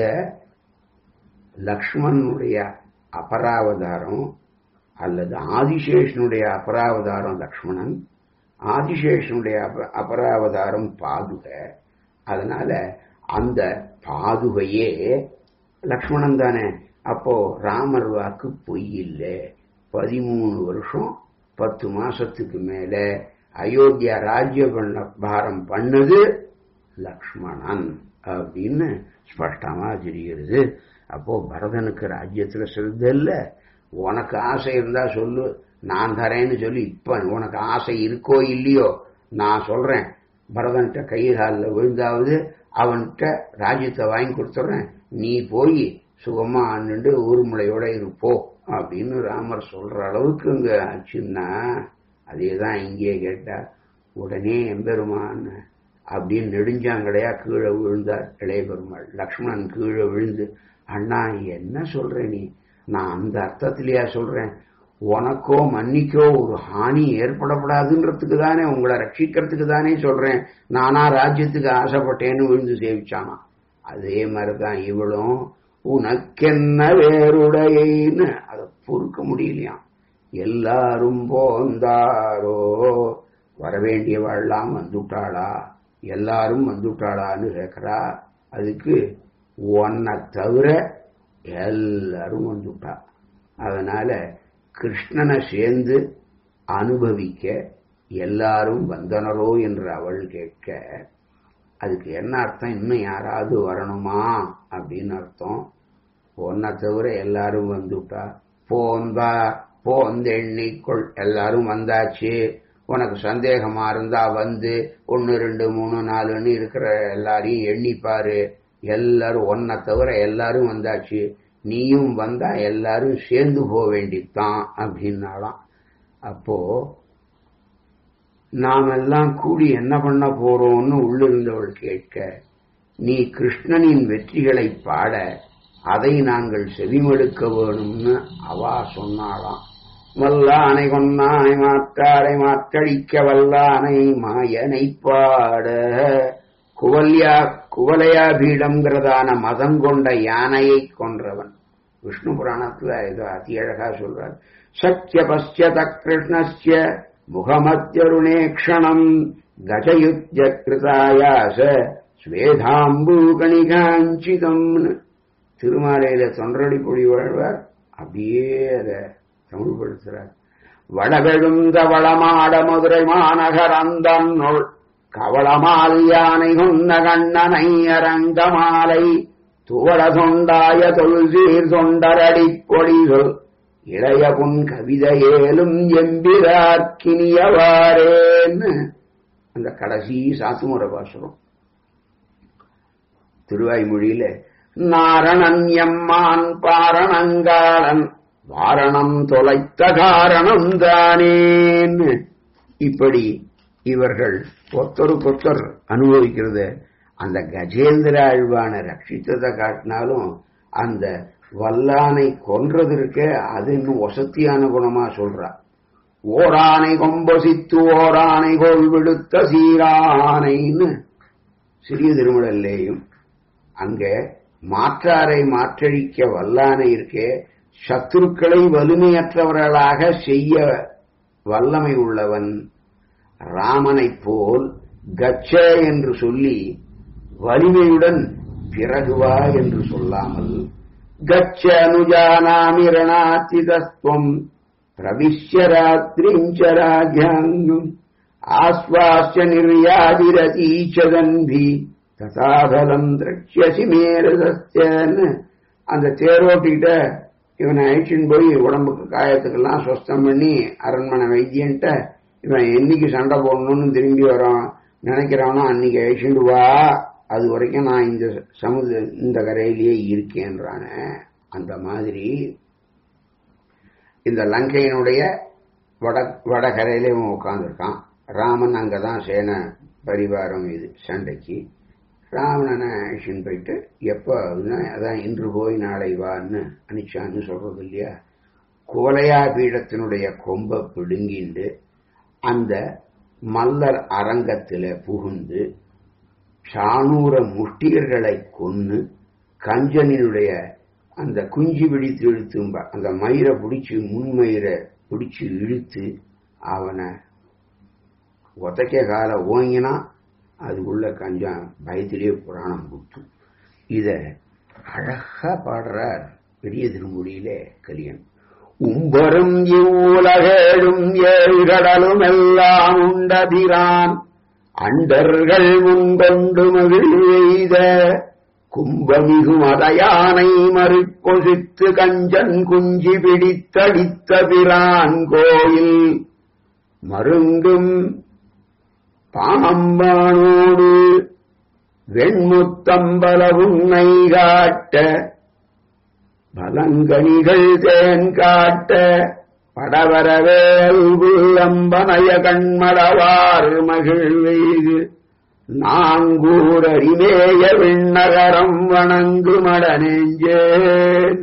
லக்ஷ்மணனுடைய அபராவதாரம் அல்லது ஆதிசேஷனுடைய அபராவதாரம் லக்ஷ்மணன் ஆதிசேஷனுடைய அபராவதாரம் பாதுக அதனால அந்த பாதுகையே லக்ஷ்மணன் தானே அப்போ ராமர் வாக்கு பொய் இல்லை பதிமூணு வருஷம் பத்து மாசத்துக்கு மேல அயோத்தியா ராஜ்ய பண்ண பாரம் பண்ணது லக்ஷ்மணன் அப்படின்னு ஸ்பஷ்டமா தெரிகிறது அப்போ பரதனுக்கு ராஜ்யத்துல சிறந்த இல்ல உனக்கு ஆசை இருந்தா சொல்லு நான் தரேன்னு சொல்லி இப்ப உனக்கு ஆசை இருக்கோ இல்லையோ நான் சொல்றேன் பரதன்கிட்ட கை காலில் விழுந்தாவது அவன்கிட்ட ராஜ்யத்தை வாங்கி கொடுத்துட்றேன் நீ போய் சுகமா ஆண்டுண்டு ஊர்முளையோட இருப்போ அப்படின்னு ராமர் சொல்ற அளவுக்கு இங்க ஆச்சுன்னா அதே தான் இங்கே கேட்டா உடனே எம்பெருமான் அப்படின்னு நெடுஞ்சாங்கடையா கீழே விழுந்தார் இளைய பெருமாள் லக்ஷ்மணன் கீழே விழுந்து அண்ணா என்ன சொல்ற நீ நான் அந்த அர்த்தத்திலேயா சொல்றேன் உனக்கோ மன்னிக்கோ ஒரு ஹானி ஏற்படப்படாதுன்றதுக்கு தானே உங்களை ரட்சிக்கிறதுக்கு தானே சொல்றேன் நானா ராஜ்யத்துக்கு ஆசைப்பட்டேன்னு விழுந்து சேவிச்சானா அதே மாதிரிதான் இவளும் உனக்கென்ன வேறுடையன்னு அதை பொறுக்க முடியலையாம் எல்லாரும் போந்தாரோ வரவேண்டியவாள்லாம் வந்துட்டாளா எல்லாரும் வந்துட்டாளான்னு கேட்கிறா அதுக்கு உன்னை தவிர எல்லாரும் வந்துட்டா அதனால கிருஷ்ணனை சேர்ந்து அனுபவிக்க எல்லாரும் வந்தனரோ என்று அவள் கேட்க அதுக்கு என்ன அர்த்தம் இன்னும் யாராவது வரணுமா அப்படின்னு அர்த்தம் ஒன்ன தவிர எல்லாரும் வந்துட்டா போந்தா போந்த எண்ணிக்கொள் எல்லாரும் வந்தாச்சு உனக்கு சந்தேகமா இருந்தா வந்து ஒன்னு ரெண்டு மூணு நாலுன்னு இருக்கிற எல்லாரையும் எண்ணிப்பாரு எல்லாரும் ஒன்ன தவிர எல்லாரும் வந்தாச்சு நீயும் வந்தா எல்லாரும் சேர்ந்து போக வேண்டித்தான் அப்படின்னாலாம் அப்போ நாம் எல்லாம் கூடி என்ன பண்ண போறோம்னு உள்ளிருந்தவள் கேட்க நீ கிருஷ்ணனின் வெற்றிகளை பாட அதை நாங்கள் செவிமடுக்க வேணும்னு அவா சொன்னாளாம் வல்லானை கொன்னானை மாற்றாரை மாற்றடிக்க வல்லானை மாயனை பாட குவல்யா குவலையா பீடம்ங்கிறதான மதம் கொண்ட யானையை கொன்றவன் விஷ்ணு புராணத்துல ஏதோ அதி அழகா சொல்றார் சத்திய பசியத கிருஷ்ணஸ்ய முகமத்தியருணே க்ஷணம் கஜயுத்ய கிருதாயாச ஸ்வேதாம்பு கணிகாஞ்சிதம்னு திருமாலையில தொன்றடி பொடி வாழ்வார் அப்படியே அதை தமிழ்படுத்துறார் வடவெழுந்த வளமாட மதுரை மாநகர் அந்தன்னுள் கவளமால் யானை கொண்ட கண்ணனை அரங்கமாலை துவள தொண்டாய தொல்சீர் தொண்டரடி பொடிகள் இளைய புன் கவிதையேலும் எம்பிராக்கினியவாரேன்னு அந்த கடைசி சாத்துமுறை பாசுரம் திருவாய்மொழியில நாரணன் எம்மான் பாரணங்காளன் வாரணம் தொலைத்த காரணம் தானேன்னு இப்படி இவர்கள் ஒத்தருக்கொத்தர் அனுபவிக்கிறத அந்த கஜேந்திர ஆழ்வான ரட்சித்ததை காட்டினாலும் அந்த வல்லானை கொன்றதற்க அது இன்னும் வசத்தியான குணமா சொல்றா ஓரானை கொம்பசித்து ஓரானை கோல் விடுத்த சீரானைன்னு சிறிய திருமடல்லேயும் அங்க மாற்றாரை மாற்றழிக்க வல்லானை இருக்கே சத்துருக்களை வலிமையற்றவர்களாக செய்ய வல்லமை உள்ளவன் ராமனைப் போல் கச்ச என்று சொல்லி வலிமையுடன் பிறகு வா என்று சொல்லாமல் கச்ச அனுஜானாமி ரணாத்திதஸ்துவம் பிரவிஷ்ய ராத்திரிஞ்ச ராஜாங்கம் ஆஸ்வாஸ்ய நிர்யாதிரதீச்சதன்பி ததாபலம் திரட்சியசி மேரதஸ்தன்னு அந்த தேரோட்டிகிட்ட இவனை அழிச்சின்னு போய் உடம்புக்கு காயத்துக்கெல்லாம் சுஸ்தம் பண்ணி அரண்மனை வைத்தியன்ட்ட இவன் என்னைக்கு சண்டை போடணும்னு திரும்பி வரான் நினைக்கிறானோ அன்னைக்கு அழிச்சுட்டு வா அது வரைக்கும் நான் இந்த சமுத இந்த கரையிலேயே இருக்கேன்றான அந்த மாதிரி இந்த லங்கையினுடைய வட வடகரையிலே இவன் உட்காந்துருக்கான் ராமன் அங்கதான் சேனை பரிவாரம் இது சண்டைக்கு ராவணனை அழிச்சுன்னு போயிட்டு எப்போ அதான் இன்று போய் நாளை வான்னு அனுச்சான்னு சொல்றது இல்லையா குவலையா பீடத்தினுடைய கொம்பை பிடுங்கிண்டு அந்த மல்லர் அரங்கத்தில் புகுந்து சாணூர முஷ்டிகர்களை கொன்னு கஞ்சனினுடைய அந்த குஞ்சு பிடித்து இழுத்து அந்த மயிரை பிடிச்சி முன்மயிரை பிடிச்சி இழுத்து அவனை ஒத்தைக்க கால ஓங்கினா அது உள்ள கஞ்சம் பயத்திலே புராணம் கொடுத்து இத அழகா பாடுறார் பெரிய திருமொழியிலே கலியன் உம்பரும் இவ்வுலகேடும் ஏழ்கடலும் எல்லாம் உண்டதிரான் அண்டர்கள் முன்கொண்டு மகிழ்வெய்த கும்பமிகு மதையானை மறுப்பொசித்து கஞ்சன் குஞ்சி பிடித்தடித்த பிரான் கோயில் மருங்கும் பாம்பானோடு வெண்முத்தம்பல உண்மை காட்ட பலங்கனிகள் தேன் காட்ட படவரவேல் அம்பனய கண்மடவார் மகிழ்வெய்து நாங்கூரறிமேய விண்ணகரம் வணங்குமடனெஞ்சேன்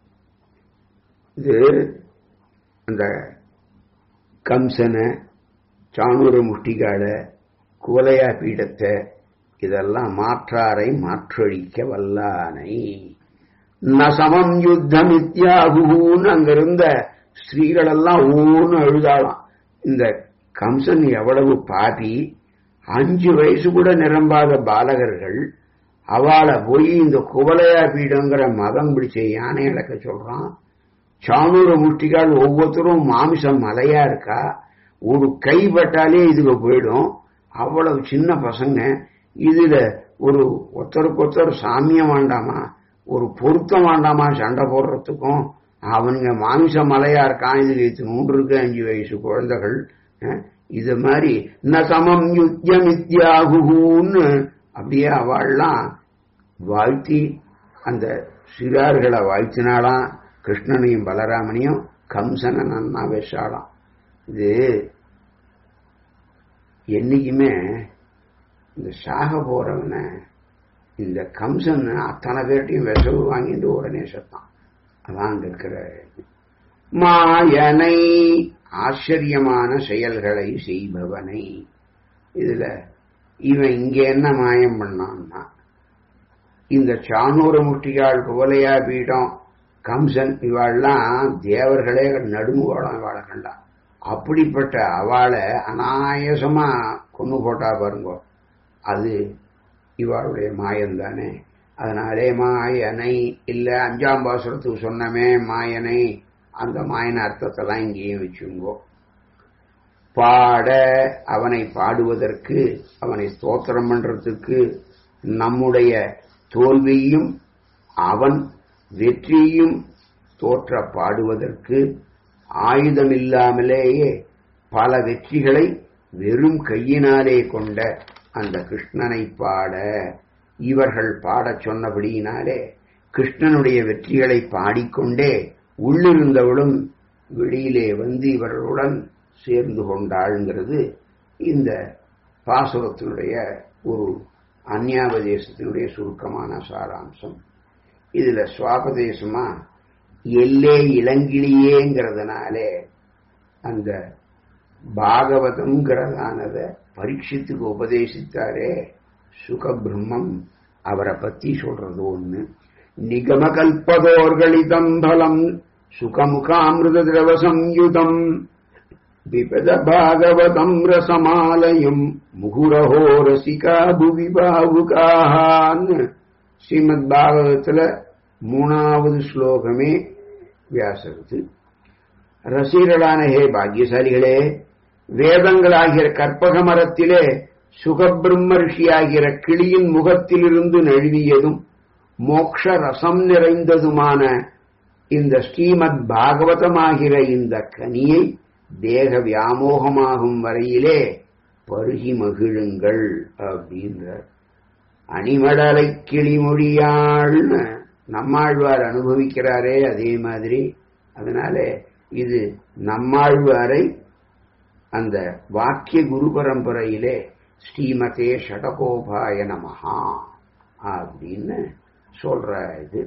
இது அந்த கம்சனை சாணூர முஷ்டிகால குவலையா பீடத்தை இதெல்லாம் மாற்றாரை மாற்றழிக்க வல்லானை நசமம் யுத்தம் இத்தியாகுன்னு அங்கிருந்த ஸ்திரீகளெல்லாம் ஊன்னு அழுதாளாம் இந்த கம்சன் எவ்வளவு பாபி அஞ்சு வயசு கூட நிரம்பாத பாலகர்கள் அவளை போய் இந்த குவலையா பீடங்கிற மதம் பிடிச்ச யானை இழக்க சொல்றான் சாணூர முஷ்டிகால் ஒவ்வொருத்தரும் மாமிசம் மலையா இருக்கா ஒரு கை பட்டாலே இதுக்கு போயிடும் அவ்வளவு சின்ன பசங்க இதுல ஒரு ஒருத்தருக்கு ஒருத்தர் சாமியம் வேண்டாமா ஒரு பொருத்தம் வேண்டாமா சண்டை போடுறதுக்கும் அவனுங்க மாமிச மலையா இருக்கான் இதுல நூறு இருக்கு அஞ்சு வயசு குழந்தைகள் இது மாதிரி ந சமம் யுத்தியமித்யாகுன்னு அப்படியே அவள்லாம் வாழ்த்தி அந்த சிறார்களை வாழ்த்தினாலாம் கிருஷ்ணனையும் பலராமனையும் கம்சனை நன்னா பேசாலாம் இது என்னைக்குமே இந்த சாக போறவனை இந்த கம்சன் அத்தனை பேர்ட்டையும் விசவு வாங்கிட்டு உடனே செத்தான் அதான் அங்க இருக்கிற மாயனை ஆச்சரியமான செயல்களை செய்பவனை இதுல இவன் இங்க என்ன மாயம் பண்ணான்னா இந்த சாணூர முட்டிகாள் குவலையா பீடம் கம்சன் இவாள்லாம் தேவர்களே நடுங்குவாளாம் இவாளை கண்டா அப்படிப்பட்ட அவளை அனாயசமா கொண்டு போட்டா பாருங்க அது இவாளுடைய மாயம் தானே அதனாலே மாயனை இல்ல அஞ்சாம் பாசுரத்துக்கு சொன்னமே மாயனை அந்த மாயன அர்த்தத்தெல்லாம் இங்கேயும் வச்சுங்கோ பாட அவனை பாடுவதற்கு அவனை ஸ்தோத்திரம் பண்றதுக்கு நம்முடைய தோல்வியும் அவன் வெற்றியும் தோற்ற பாடுவதற்கு ஆயுதம் இல்லாமலேயே பல வெற்றிகளை வெறும் கையினாலே கொண்ட அந்த கிருஷ்ணனை பாட இவர்கள் பாடச் சொன்னபடியினாலே கிருஷ்ணனுடைய வெற்றிகளை பாடிக்கொண்டே உள்ளிருந்தவளும் வெளியிலே வந்து இவர்களுடன் சேர்ந்து கொண்டாள்ங்கிறது இந்த பாசுரத்தினுடைய ஒரு அந்யாபதேசத்தினுடைய சுருக்கமான சாராம்சம் இதுல சுவாபதேசமா எல்லே இளங்கிளியேங்கிறதுனாலே அந்த பாகவதம்ங்கிறதானத பரீட்சித்துக்கு உபதேசித்தாரே சுகபிரம்மம் அவரை பத்தி சொல்றது ஒண்ணு நிகம கல்பதோர்களிதம் பலம் சுகமுகாமிருத திரவ சம்யுதம் விபத பாகவதம் ரசமாலயம் முகுரஹோ ரசிகா புவி பாவுகான்னு ஸ்ரீமத் பாகவதத்துல மூணாவது ஸ்லோகமே வியாசருது ரசிகர்களான ஹே பாக்கியசாலிகளே வேதங்களாகிற கற்பக மரத்திலே சுகபிரம்ம ரிஷியாகிற கிளியின் முகத்திலிருந்து நழுவியதும் மோக்ஷ ரசம் நிறைந்ததுமான இந்த ஸ்ரீமத் பாகவதமாகிற இந்த கனியை தேக வியாமோகமாகும் வரையிலே பருகி மகிழுங்கள் அப்படின்றார் அணிமடலை கிளிமொழியாள்னு நம்மாழ்வார் அனுபவிக்கிறாரே அதே மாதிரி அதனால இது நம்மாழ்வாரை அந்த வாக்கிய குரு பரம்பரையிலே ஸ்ரீமதே ஷடகோபாய நமஹா அப்படின்னு சொல்ற இது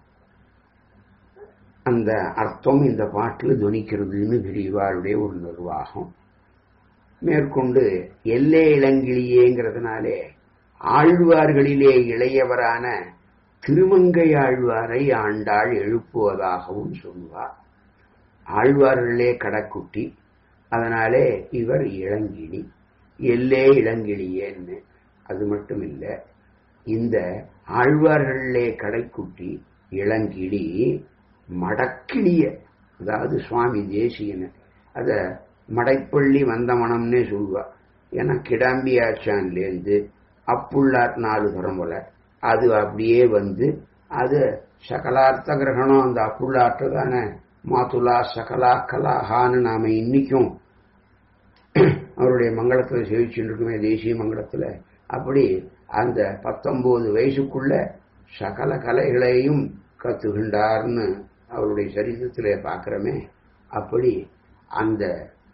அந்த அர்த்தம் இந்த பாட்டில் துணிக்கிறதுன்னு பெரியவாருடைய ஒரு நிர்வாகம் மேற்கொண்டு எல்லே இளங்கிளியேங்கிறதுனாலே ஆழ்வார்களிலே இளையவரான திருமங்கை ஆழ்வாரை ஆண்டாள் எழுப்புவதாகவும் சொல்வார் ஆழ்வார்களே கடக்குட்டி அதனாலே இவர் இளங்கிளி எல்லே இளங்கிளியேன்னு அது மட்டும் இல்ல இந்த ஆழ்வார்களே கடைக்குட்டி இளங்கிளி மடக்கிளிய அதாவது சுவாமி தேசியன அத மடைப்பள்ளி வந்தமனம்னே சொல்லுவா ஏன்னா கிடாம்பி ஆச்சான்லேருந்து அப்புள்ளார் நாலு தரமுல அது அப்படியே வந்து அது சகலார்த்த கிரகணம் அந்த அப்புள்ளாற்று தானே மாத்துலா சகலா கலாஹான்னு நாம இன்னைக்கும் அவருடைய மங்களத்துல சேவிச்சுட்டு இருக்குமே தேசிய மங்களத்துல அப்படி அந்த பத்தொன்பது வயசுக்குள்ள சகல கலைகளையும் கத்துகின்றார்னு அவருடைய சரித்திரத்திலே பார்க்கிறோமே அப்படி அந்த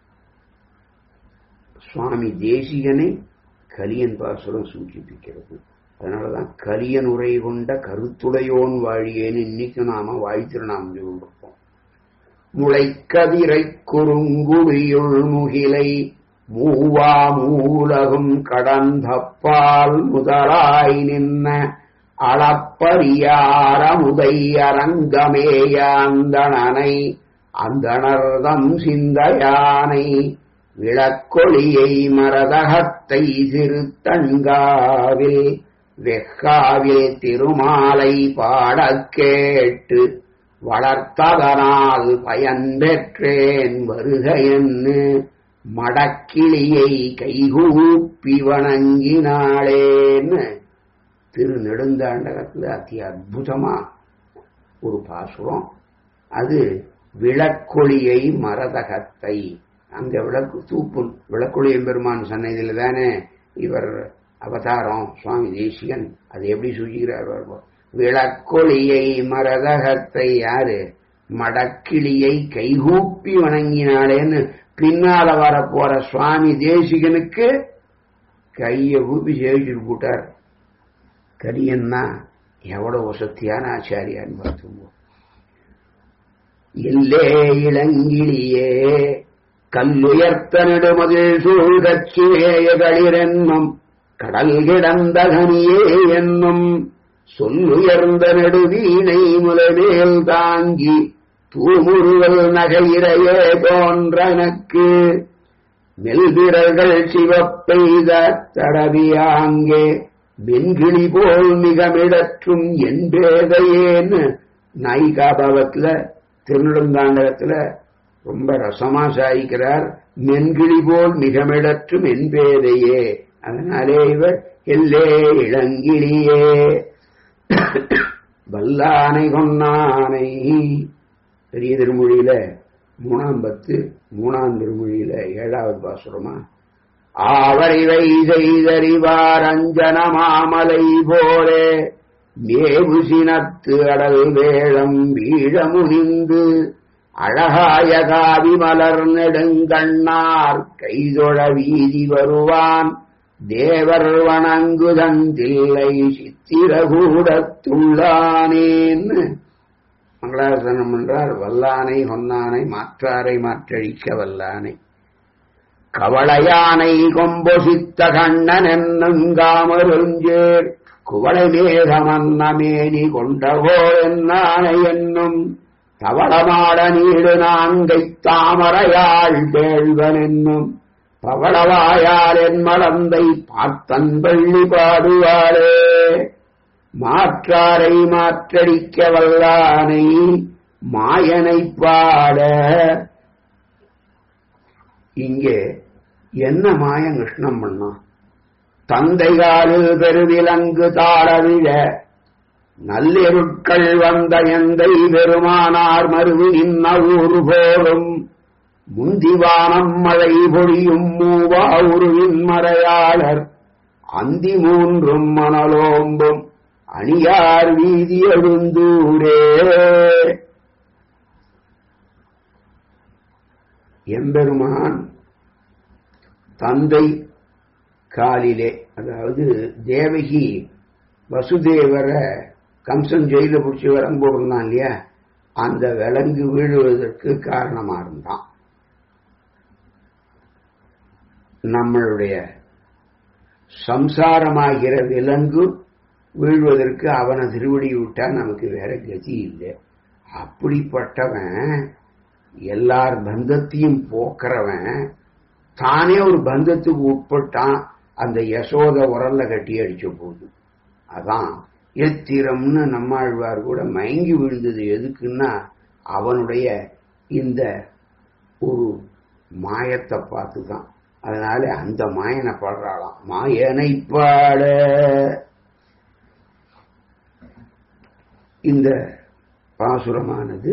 சுவாமி தேசிகனை கலியன் பாசுரம் சூச்சிப்பிக்கிறது அதனாலதான் கலியன் உரை கொண்ட கருத்துடையோன் வாழியேன்னு இன்னைக்கு நாம வாழ்த்திருநாமம் சொல்லிருப்போம் முளைக்கதிரை குறுங்குடியுள் முகிலை மூவா மூலகும் கடந்தப்பால் முதலாய் நின்ன அளப்பரியாரமுதை அரங்கமேய அந்தணனை அந்தணர்தம் சிந்தையானை விளக்கொளியை மரதகத்தை திருத்தண்காவில் வெக்காவில் திருமாலை பாடக் கேட்டு வளர்த்ததனால் பயன் பெற்றேன் வருகையன்னு மடக்கிளியை கைகூப்பி வணங்கினாளேன்னு திரு நெடுந்தாண்டகத்துல அதி அற்புதமா ஒரு பாசுரம் அது விளக்கொளியை மரதகத்தை அந்த விளக்கு தூப்பு விளக்கொளி எம்பெருமான் சன்னதியில தானே இவர் அவதாரம் சுவாமி தேசிகன் அது எப்படி சூச்சிக்கிறார் விளக்கொளியை மரதகத்தை யாரு மடக்கிளியை கைகூப்பி வணங்கினாளேன்னு பின்னால வரப்போற சுவாமி தேசிகனுக்கு கைய கூப்பி சேவிச்சுட்டு போட்டார் கரியன்னா எவ்வளவு வசத்தியான ஆச்சாரியான்னு பார்த்துவோம் எல்லே இளங்கிளியே கல்லுயர்த்த நெடுமதில் சூழ்கச்சிவேயகளிரென்னும் கடல் கிடந்த கனியே என்னும் சொல்லுயர்ந்த நெடுவீணை முலமேல் தாங்கி தூமுருவல் நகையிறையே தோன்றனக்கு மெல்விரல்கள் சிவப்பெய்த தடவியாங்கே வெண்கிளி போல் மிகமிடற்றும் என் பேதையேன்னு நாயிகாபாவத்துல திருநெடுந்தாண்டகத்துல ரொம்ப ரசமா சாய்க்கிறார் மென்கிளி போல் மிகமிடற்றும் என் பேதையே அதனாலே இவர் எல்லே இளங்கிளியே வல்லானை கொன்னானை பெரிய திருமொழியில மூணாம் பத்து மூணாம் திருமொழியில ஏழாவது பாசுரமா ஆவரிவை செய்தறிவார் அஞ்சன மாமலை போலே மேவு சினத்து அடல் வேளம் வீழ முனிந்து அழகாய காவி மலர் நெடுங்கண்ணார் கைதொழ வீதி வருவான் தேவர் வணங்குதன் தில்லை சித்திரகூடத்துள்ளானேன்னு மங்களாசனம் என்றார் வல்லானை கொன்னானை மாற்றாரை மாற்றழிக்க வல்லானை கவளையானை கொம்பொசித்த கண்ணன் என்னுங்காமருஞ்சேர் குவளை மேகமன்னமேனி கொண்டவோர் என்னானை என்னும் தவளமாட நீடு நான்கை தாமரையாள் கேள்வன் என்னும் பவளவாயால் என் மலந்தை பார்த்தன் பள்ளி பாடுவாளே மாற்றாரை மாற்றடிக்க வல்லானை மாயனை பாட இங்கே என்ன மாயம் கிருஷ்ணம் பண்ணான் தந்தைகாலில் பெருவிலங்கு தாழவிழ நல்லிருட்கள் வந்த எந்தை பெருமானார் மருவி நின்ன ஊர் போலும் முந்திவானம் மழை பொழியும் மூவா உருவின் மறையாளர் அந்தி மூன்றும் மணலோம்பும் அணியார் வீதி எழுந்தூரே எம்பெருமான் தந்தை காலிலே அதாவது தேவகி வசுதேவரை கம்சன் ஜெயில பிடிச்சி விலங்கு போடுறான் இல்லையா அந்த விலங்கு வீழுவதற்கு காரணமா இருந்தான் நம்மளுடைய சம்சாரமாகிற விலங்கு வீழ்வதற்கு அவனை திருவடி விட்டா நமக்கு வேற கதி இல்லை அப்படிப்பட்டவன் எல்லார் பந்தத்தையும் போக்குறவன் தானே ஒரு பந்தத்துக்கு உட்பட்டான் அந்த யசோத உரல்ல கட்டி அடிச்ச போது அதான் எத்திரம்னு நம்மாழ்வார் கூட மயங்கி விழுந்தது எதுக்குன்னா அவனுடைய இந்த ஒரு மாயத்தை பார்த்து தான் அதனால அந்த மாயனை பாடுறாளாம் மாயனை பாட இந்த பாசுரமானது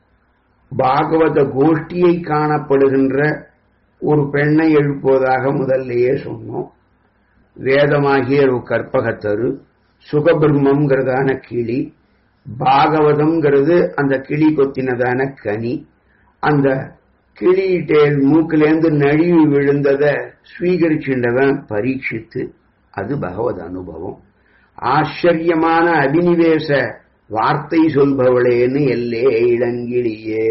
பாகவத கோஷ்டியை காணப்படுகின்ற ஒரு பெண்ணை எழுப்புவதாக முதல்லையே சொன்னோம் வேதமாகிய ஒரு கற்பகத்தரு சுகபிரம்மங்கிறதான கிளி பாகவதம்ங்கிறது அந்த கிளி கொத்தினதான கனி அந்த கிளியிட்டேல் மூக்கிலேந்து நழுவி விழுந்தத ஸ்வீகரிச்சுண்டவன் பரீட்சித்து அது பகவத் அனுபவம் ஆச்சரியமான அபினிவேச வார்த்தை சொல்பவளேன்னு எல்லே இளங்கிளியே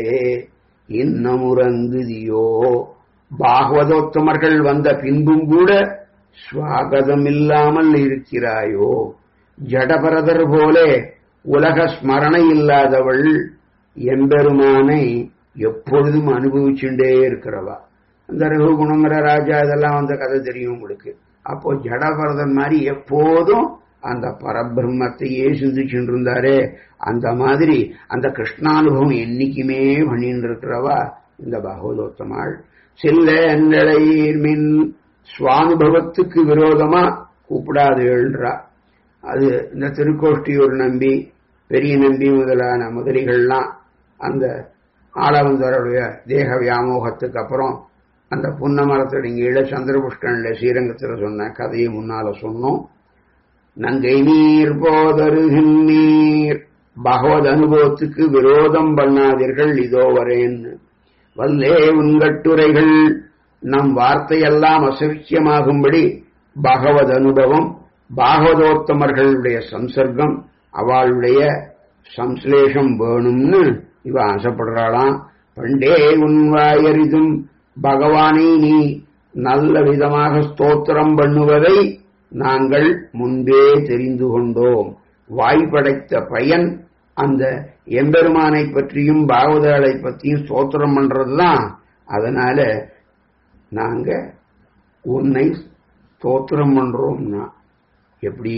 இன்னமுறங்குதியோ பாகவதோத்தமர்கள் வந்த பின்பும் கூட சுவாகதம் இல்லாமல் இருக்கிறாயோ ஜடபரதர் போலே உலக ஸ்மரணை இல்லாதவள் எம்பெருமானை எப்பொழுதும் அனுபவிச்சுட்டே இருக்கிறவா அந்த ரகுகுணங்கிற ராஜா இதெல்லாம் வந்த கதை தெரியும் உங்களுக்கு அப்போ ஜடபரதன் மாதிரி எப்போதும் அந்த பரபிரம்மத்தையே சிந்திச்சுட்டு இருந்தாரே அந்த மாதிரி அந்த கிருஷ்ணானுபவம் என்னைக்குமே பண்ணிட்டு இருக்கிறவா இந்த பகவதோத்தமாள் செல்ல நிலையீர் மின் சுவானுபவத்துக்கு விரோதமா கூப்பிடாதேன்றா அது இந்த திருக்கோஷ்டியூர் நம்பி பெரிய நம்பி முதலான முதலிகள்லாம் அந்த ஆளவந்தருடைய தேக வியாமோகத்துக்கு அப்புறம் அந்த புன்னமரத்தடிங்கீழ சந்திரபுஷ்கன்ல ஸ்ரீரங்கத்தில் சொன்ன கதையை முன்னால சொன்னோம் நங்கை நீர் போதருகின்றீர் பகவத் அனுபவத்துக்கு விரோதம் பண்ணாதீர்கள் இதோ வரேன்னு வல்லே உன்கட்டுரைகள் நம் வார்த்தையெல்லாம் அசவிக்கியமாகும்படி பகவத் அனுபவம் பாகவதோத்தமர்களுடைய சம்சர்க்கம் அவளுடைய சம்ஸ்லேஷம் வேணும்னு இவ ஆசைப்படுறாளாம் பண்டே உன் வாயறிதும் பகவானை நீ நல்ல விதமாக ஸ்தோத்திரம் பண்ணுவதை நாங்கள் முன்பே தெரிந்து கொண்டோம் வாய் படைத்த பயன் அந்த எம்பெருமானை பற்றியும் பாகவதர்களை பற்றியும் ஸ்தோத்திரம் பண்றதுதான் அதனால நாங்க உன்னை ஸ்தோத்திரம் பண்றோம்னா எப்படி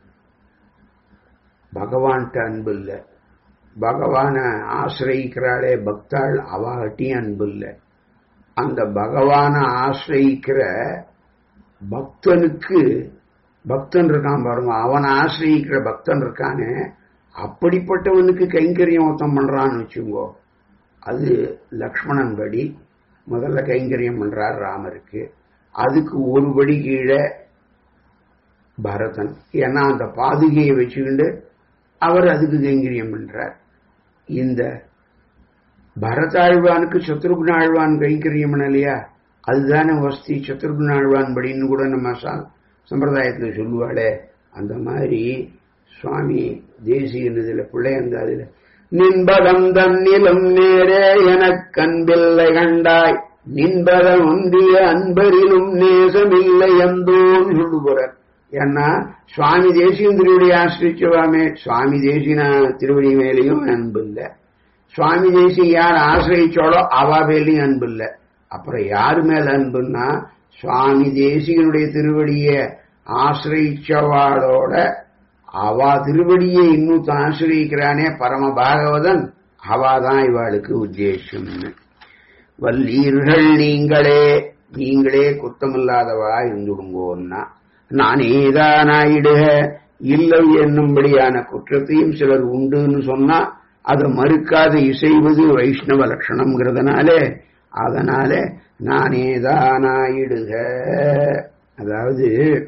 பகவான்கிட்ட அன்பு இல்லை பகவான ஆசிரியிக்கிறாளே பக்தாள் அவாகட்டியும் அன்பு இல்லை அந்த பகவான ஆசிரியிக்கிற பக்தனுக்கு பக்தன் இருக்கான் பாருங்க அவனை ஆசிரியிக்கிற பக்தன் இருக்கானே அப்படிப்பட்டவனுக்கு கைங்கரியம் ஒருத்தம் பண்றான்னு வச்சுங்கோ அது லக்ஷ்மணன் படி முதல்ல கைங்கரியம் பண்றார் ராமருக்கு அதுக்கு ஒரு படி கீழே பரதன் ஏன்னா அந்த பாதுகையை வச்சுக்கிண்டு அவர் அதுக்கு கைங்கரியம் பண்றார் இந்த பரதாழ்வானுக்கு சத்ருகுண ஆழ்வான் கைங்கரியம் பண்ணலையா அதுதானே வஸ்தி சத்ருகுண ஆழ்வான் படின்னு கூட நம்ம சம்பிரதாயத்தில் சொல்லுவாளே அந்த மாதிரி சுவாமி தேசியனதுல பிள்ளையந்தாதுல நின்பதம் தன்னிலும் நேரே எனக் கண்பில்லை கண்டாய் நின்பதம் ஒன்றிய அன்பரிலும் நேசமில்லை என்றோன்னு சொல்லுகிறார் ஏன்னா சுவாமி தேசியம் திருவடி ஆசிரிச்சவாமே சுவாமி தேசின திருவடி மேலேயும் அன்பு இல்லை சுவாமி தேசி யார் ஆசிரியிச்சோளோ அவ மேலேயும் அன்பு இல்லை அப்புறம் யாரு மேல அன்புன்னா சுவாமி தேசிகனுடைய திருவடியை ஆசிரியிச்சவாளோட அவ திருவடியை இன்னும் ஆசிரியிக்கிறானே பரம பாகவதன் அவாதான் இவாளுக்கு உத்தேசம்னு வல்லீர்கள் நீங்களே நீங்களே குத்தமில்லாதவா இருந்துடுங்கோன்னா நானேதானாயிடுக இல்லை என்னும்படியான குற்றத்தையும் சிலர் உண்டுன்னு சொன்னா அதை மறுக்காது இசைவது வைஷ்ணவ லட்சணம்ங்கிறதுனாலே அதனால நானேதானாயிடுக அதாவது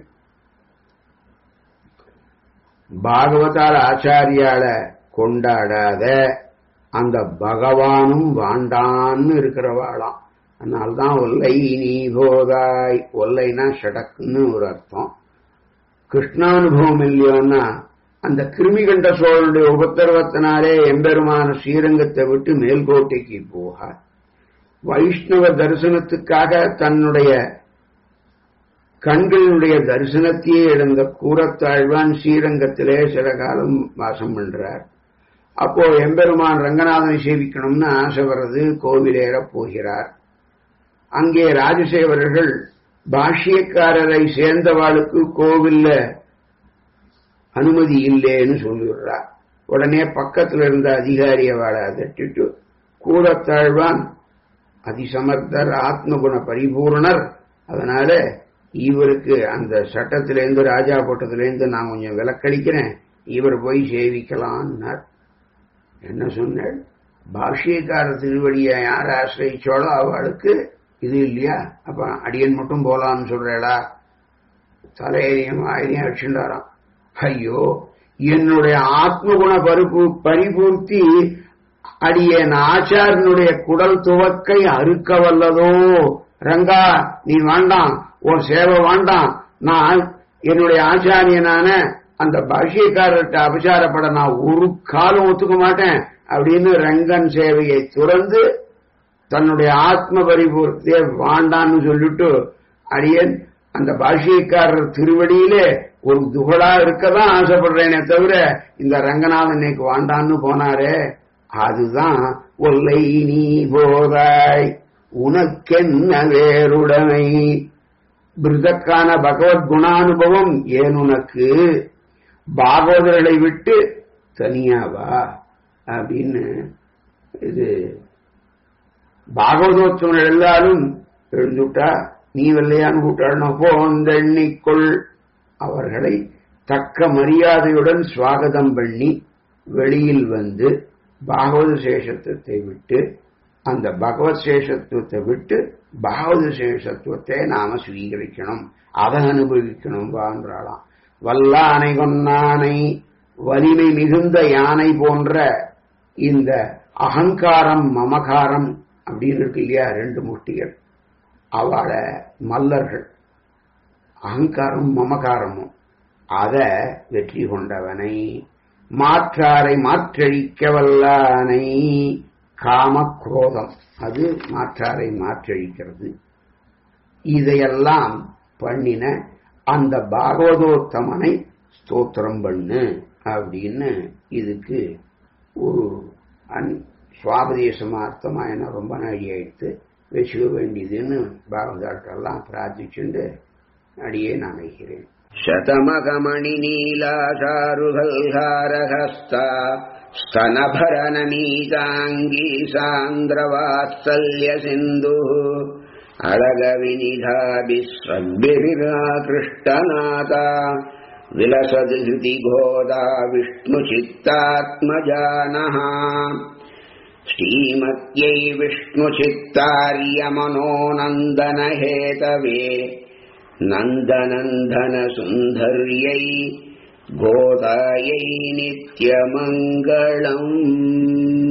பாகவதால் ஆச்சாரியால கொண்டாடாத அந்த பகவானும் வாண்டான்னு இருக்கிறவாளாம் அதனால்தான் ஒல்லை நீ போதாய் ஒல்லைனா ஷடக்குன்னு ஒரு அர்த்தம் கிருஷ்ணானுபவம் இல்லையோன்னா அந்த கிருமிகண்ட சோழனுடைய உபத்திரவத்தினாலே எம்பெருமான ஸ்ரீரங்கத்தை விட்டு மேல்கோட்டைக்கு போக வைஷ்ணவ தரிசனத்துக்காக தன்னுடைய கண்களினுடைய தரிசனத்தையே இழந்த கூரத்தாழ்வான் ஸ்ரீரங்கத்திலே சில காலம் வாசம் பண்றார் அப்போ எம்பெருமான் ரங்கநாதனை சேவிக்கணும்னு ஆசை வர்றது கோவிலேற போகிறார் அங்கே ராஜசேவரர்கள் பாஷ்யக்காரரை சேர்ந்தவாளுக்கு கோவில்ல அனுமதி இல்லைன்னு சொல்லிடுறார் உடனே பக்கத்துல இருந்த அதிகாரி அவளை அதட்டிட்டு கூறத்தாழ்வான் அதிசமர்த்தர் ஆத்மகுண பரிபூர்ணர் அதனால இவருக்கு அந்த சட்டத்திலேருந்து ராஜா போட்டத்திலேருந்து நான் கொஞ்சம் விலக்களிக்கிறேன் இவர் போய் சேவிக்கலான்னார் என்ன சொன்னாள் பாஷ்யக்கார திருவடியை யார் ஆசிரியிச்சோளோ அவளுக்கு இது இல்லையா அப்ப அடியன் மட்டும் போலான்னு சொல்றேளா தலையையும் ஆயிரம் வச்சுட்டாராம் ஐயோ என்னுடைய ஆத்மகுண பரிபூ பரிபூர்த்தி அடியன் ஆச்சாரனுடைய குடல் துவக்கை அறுக்க வல்லதோ ரங்கா நீ வேண்டாம் உன் சேவை வேண்டாம் நான் என்னுடைய ஆச்சாரியனான அந்த பாஷ்யக்காரர்கிட்ட அபச்சாரப்பட நான் ஒரு காலம் ஒத்துக்க மாட்டேன் அப்படின்னு ரங்கன் சேவையை துறந்து தன்னுடைய ஆத்ம பரிபூர்த்தியை வாண்டான்னு சொல்லிட்டு அடியன் அந்த பாஷ்யக்காரர் திருவடியிலே ஒரு துகளா இருக்கதான் ஆசைப்படுறேனே தவிர இந்த ரங்கநாதன் இன்னைக்கு வாண்டான்னு போனாரே அதுதான் ஒல்லை நீ போதாய் உனக்கென்ன வேறுடமை பிருதக்கான பகவத் குணானுபவம் ஏன் உனக்கு பாகவதர்களை விட்டு தனியாவா அப்படின்னு இது பாகவதோத்சவம் எழுந்தாலும் எழுந்துட்டா நீ வெள்ளையான்னு கூட்டாளோ போந்தெண்ணிக்கொள் அவர்களை தக்க மரியாதையுடன் சுவாகதம் பண்ணி வெளியில் வந்து பாகவத சேஷத்துவத்தை விட்டு அந்த பகவத் சேஷத்துவத்தை விட்டு பாகவத சேஷத்துவத்தை நாம சுவீகரிக்கணும் அதை அனுபவிக்கணும் வான்றாளாம் வல்லானை கொன்னானை வலிமை மிகுந்த யானை போன்ற இந்த அகங்காரம் மமகாரம் அப்படின்னு இருக்கு இல்லையா ரெண்டு முஷ்டிகள் அவளை மல்லர்கள் அகங்காரம் மமகாரமும் அத வெற்றி கொண்டவனை மாற்றாரை மாற்றழிக்க வல்லானை காமக்ரோதம் அது மாற்றாரை மாற்றழிக்கிறது இதையெல்லாம் பண்ணின அந்த பாகவதோத்தமனை ஸ்தோத்திரம் பண்ணு அப்படின்னு இதுக்கு ஒரு அன் சுவாபதேசமார்த்தமா என்ன ரொம்ப நாடி ஆயிடுத்து வச்சுக்க வேண்டியதுன்னு பாகவதாட்டெல்லாம் பிரார்த்திச்சுண்டு அடியே நான் வைக்கிறேன் शतमकमणिनीलाचारुगल्हारहस्ता स्तनभरनमीताङ्गी सान्द्रवात्सल्यसिन्धुः अळगविनिधाभिस्वग्भिराकृष्टनाथा विलसति हृतिघोदा विष्णुचित्तात्मजानः श्रीमत्यै विष्णुचित्तार्यमनोनन्दनहेतवे नन्दनन्दनसुन्दर्यै गोदायै नित्यमङ्गलम्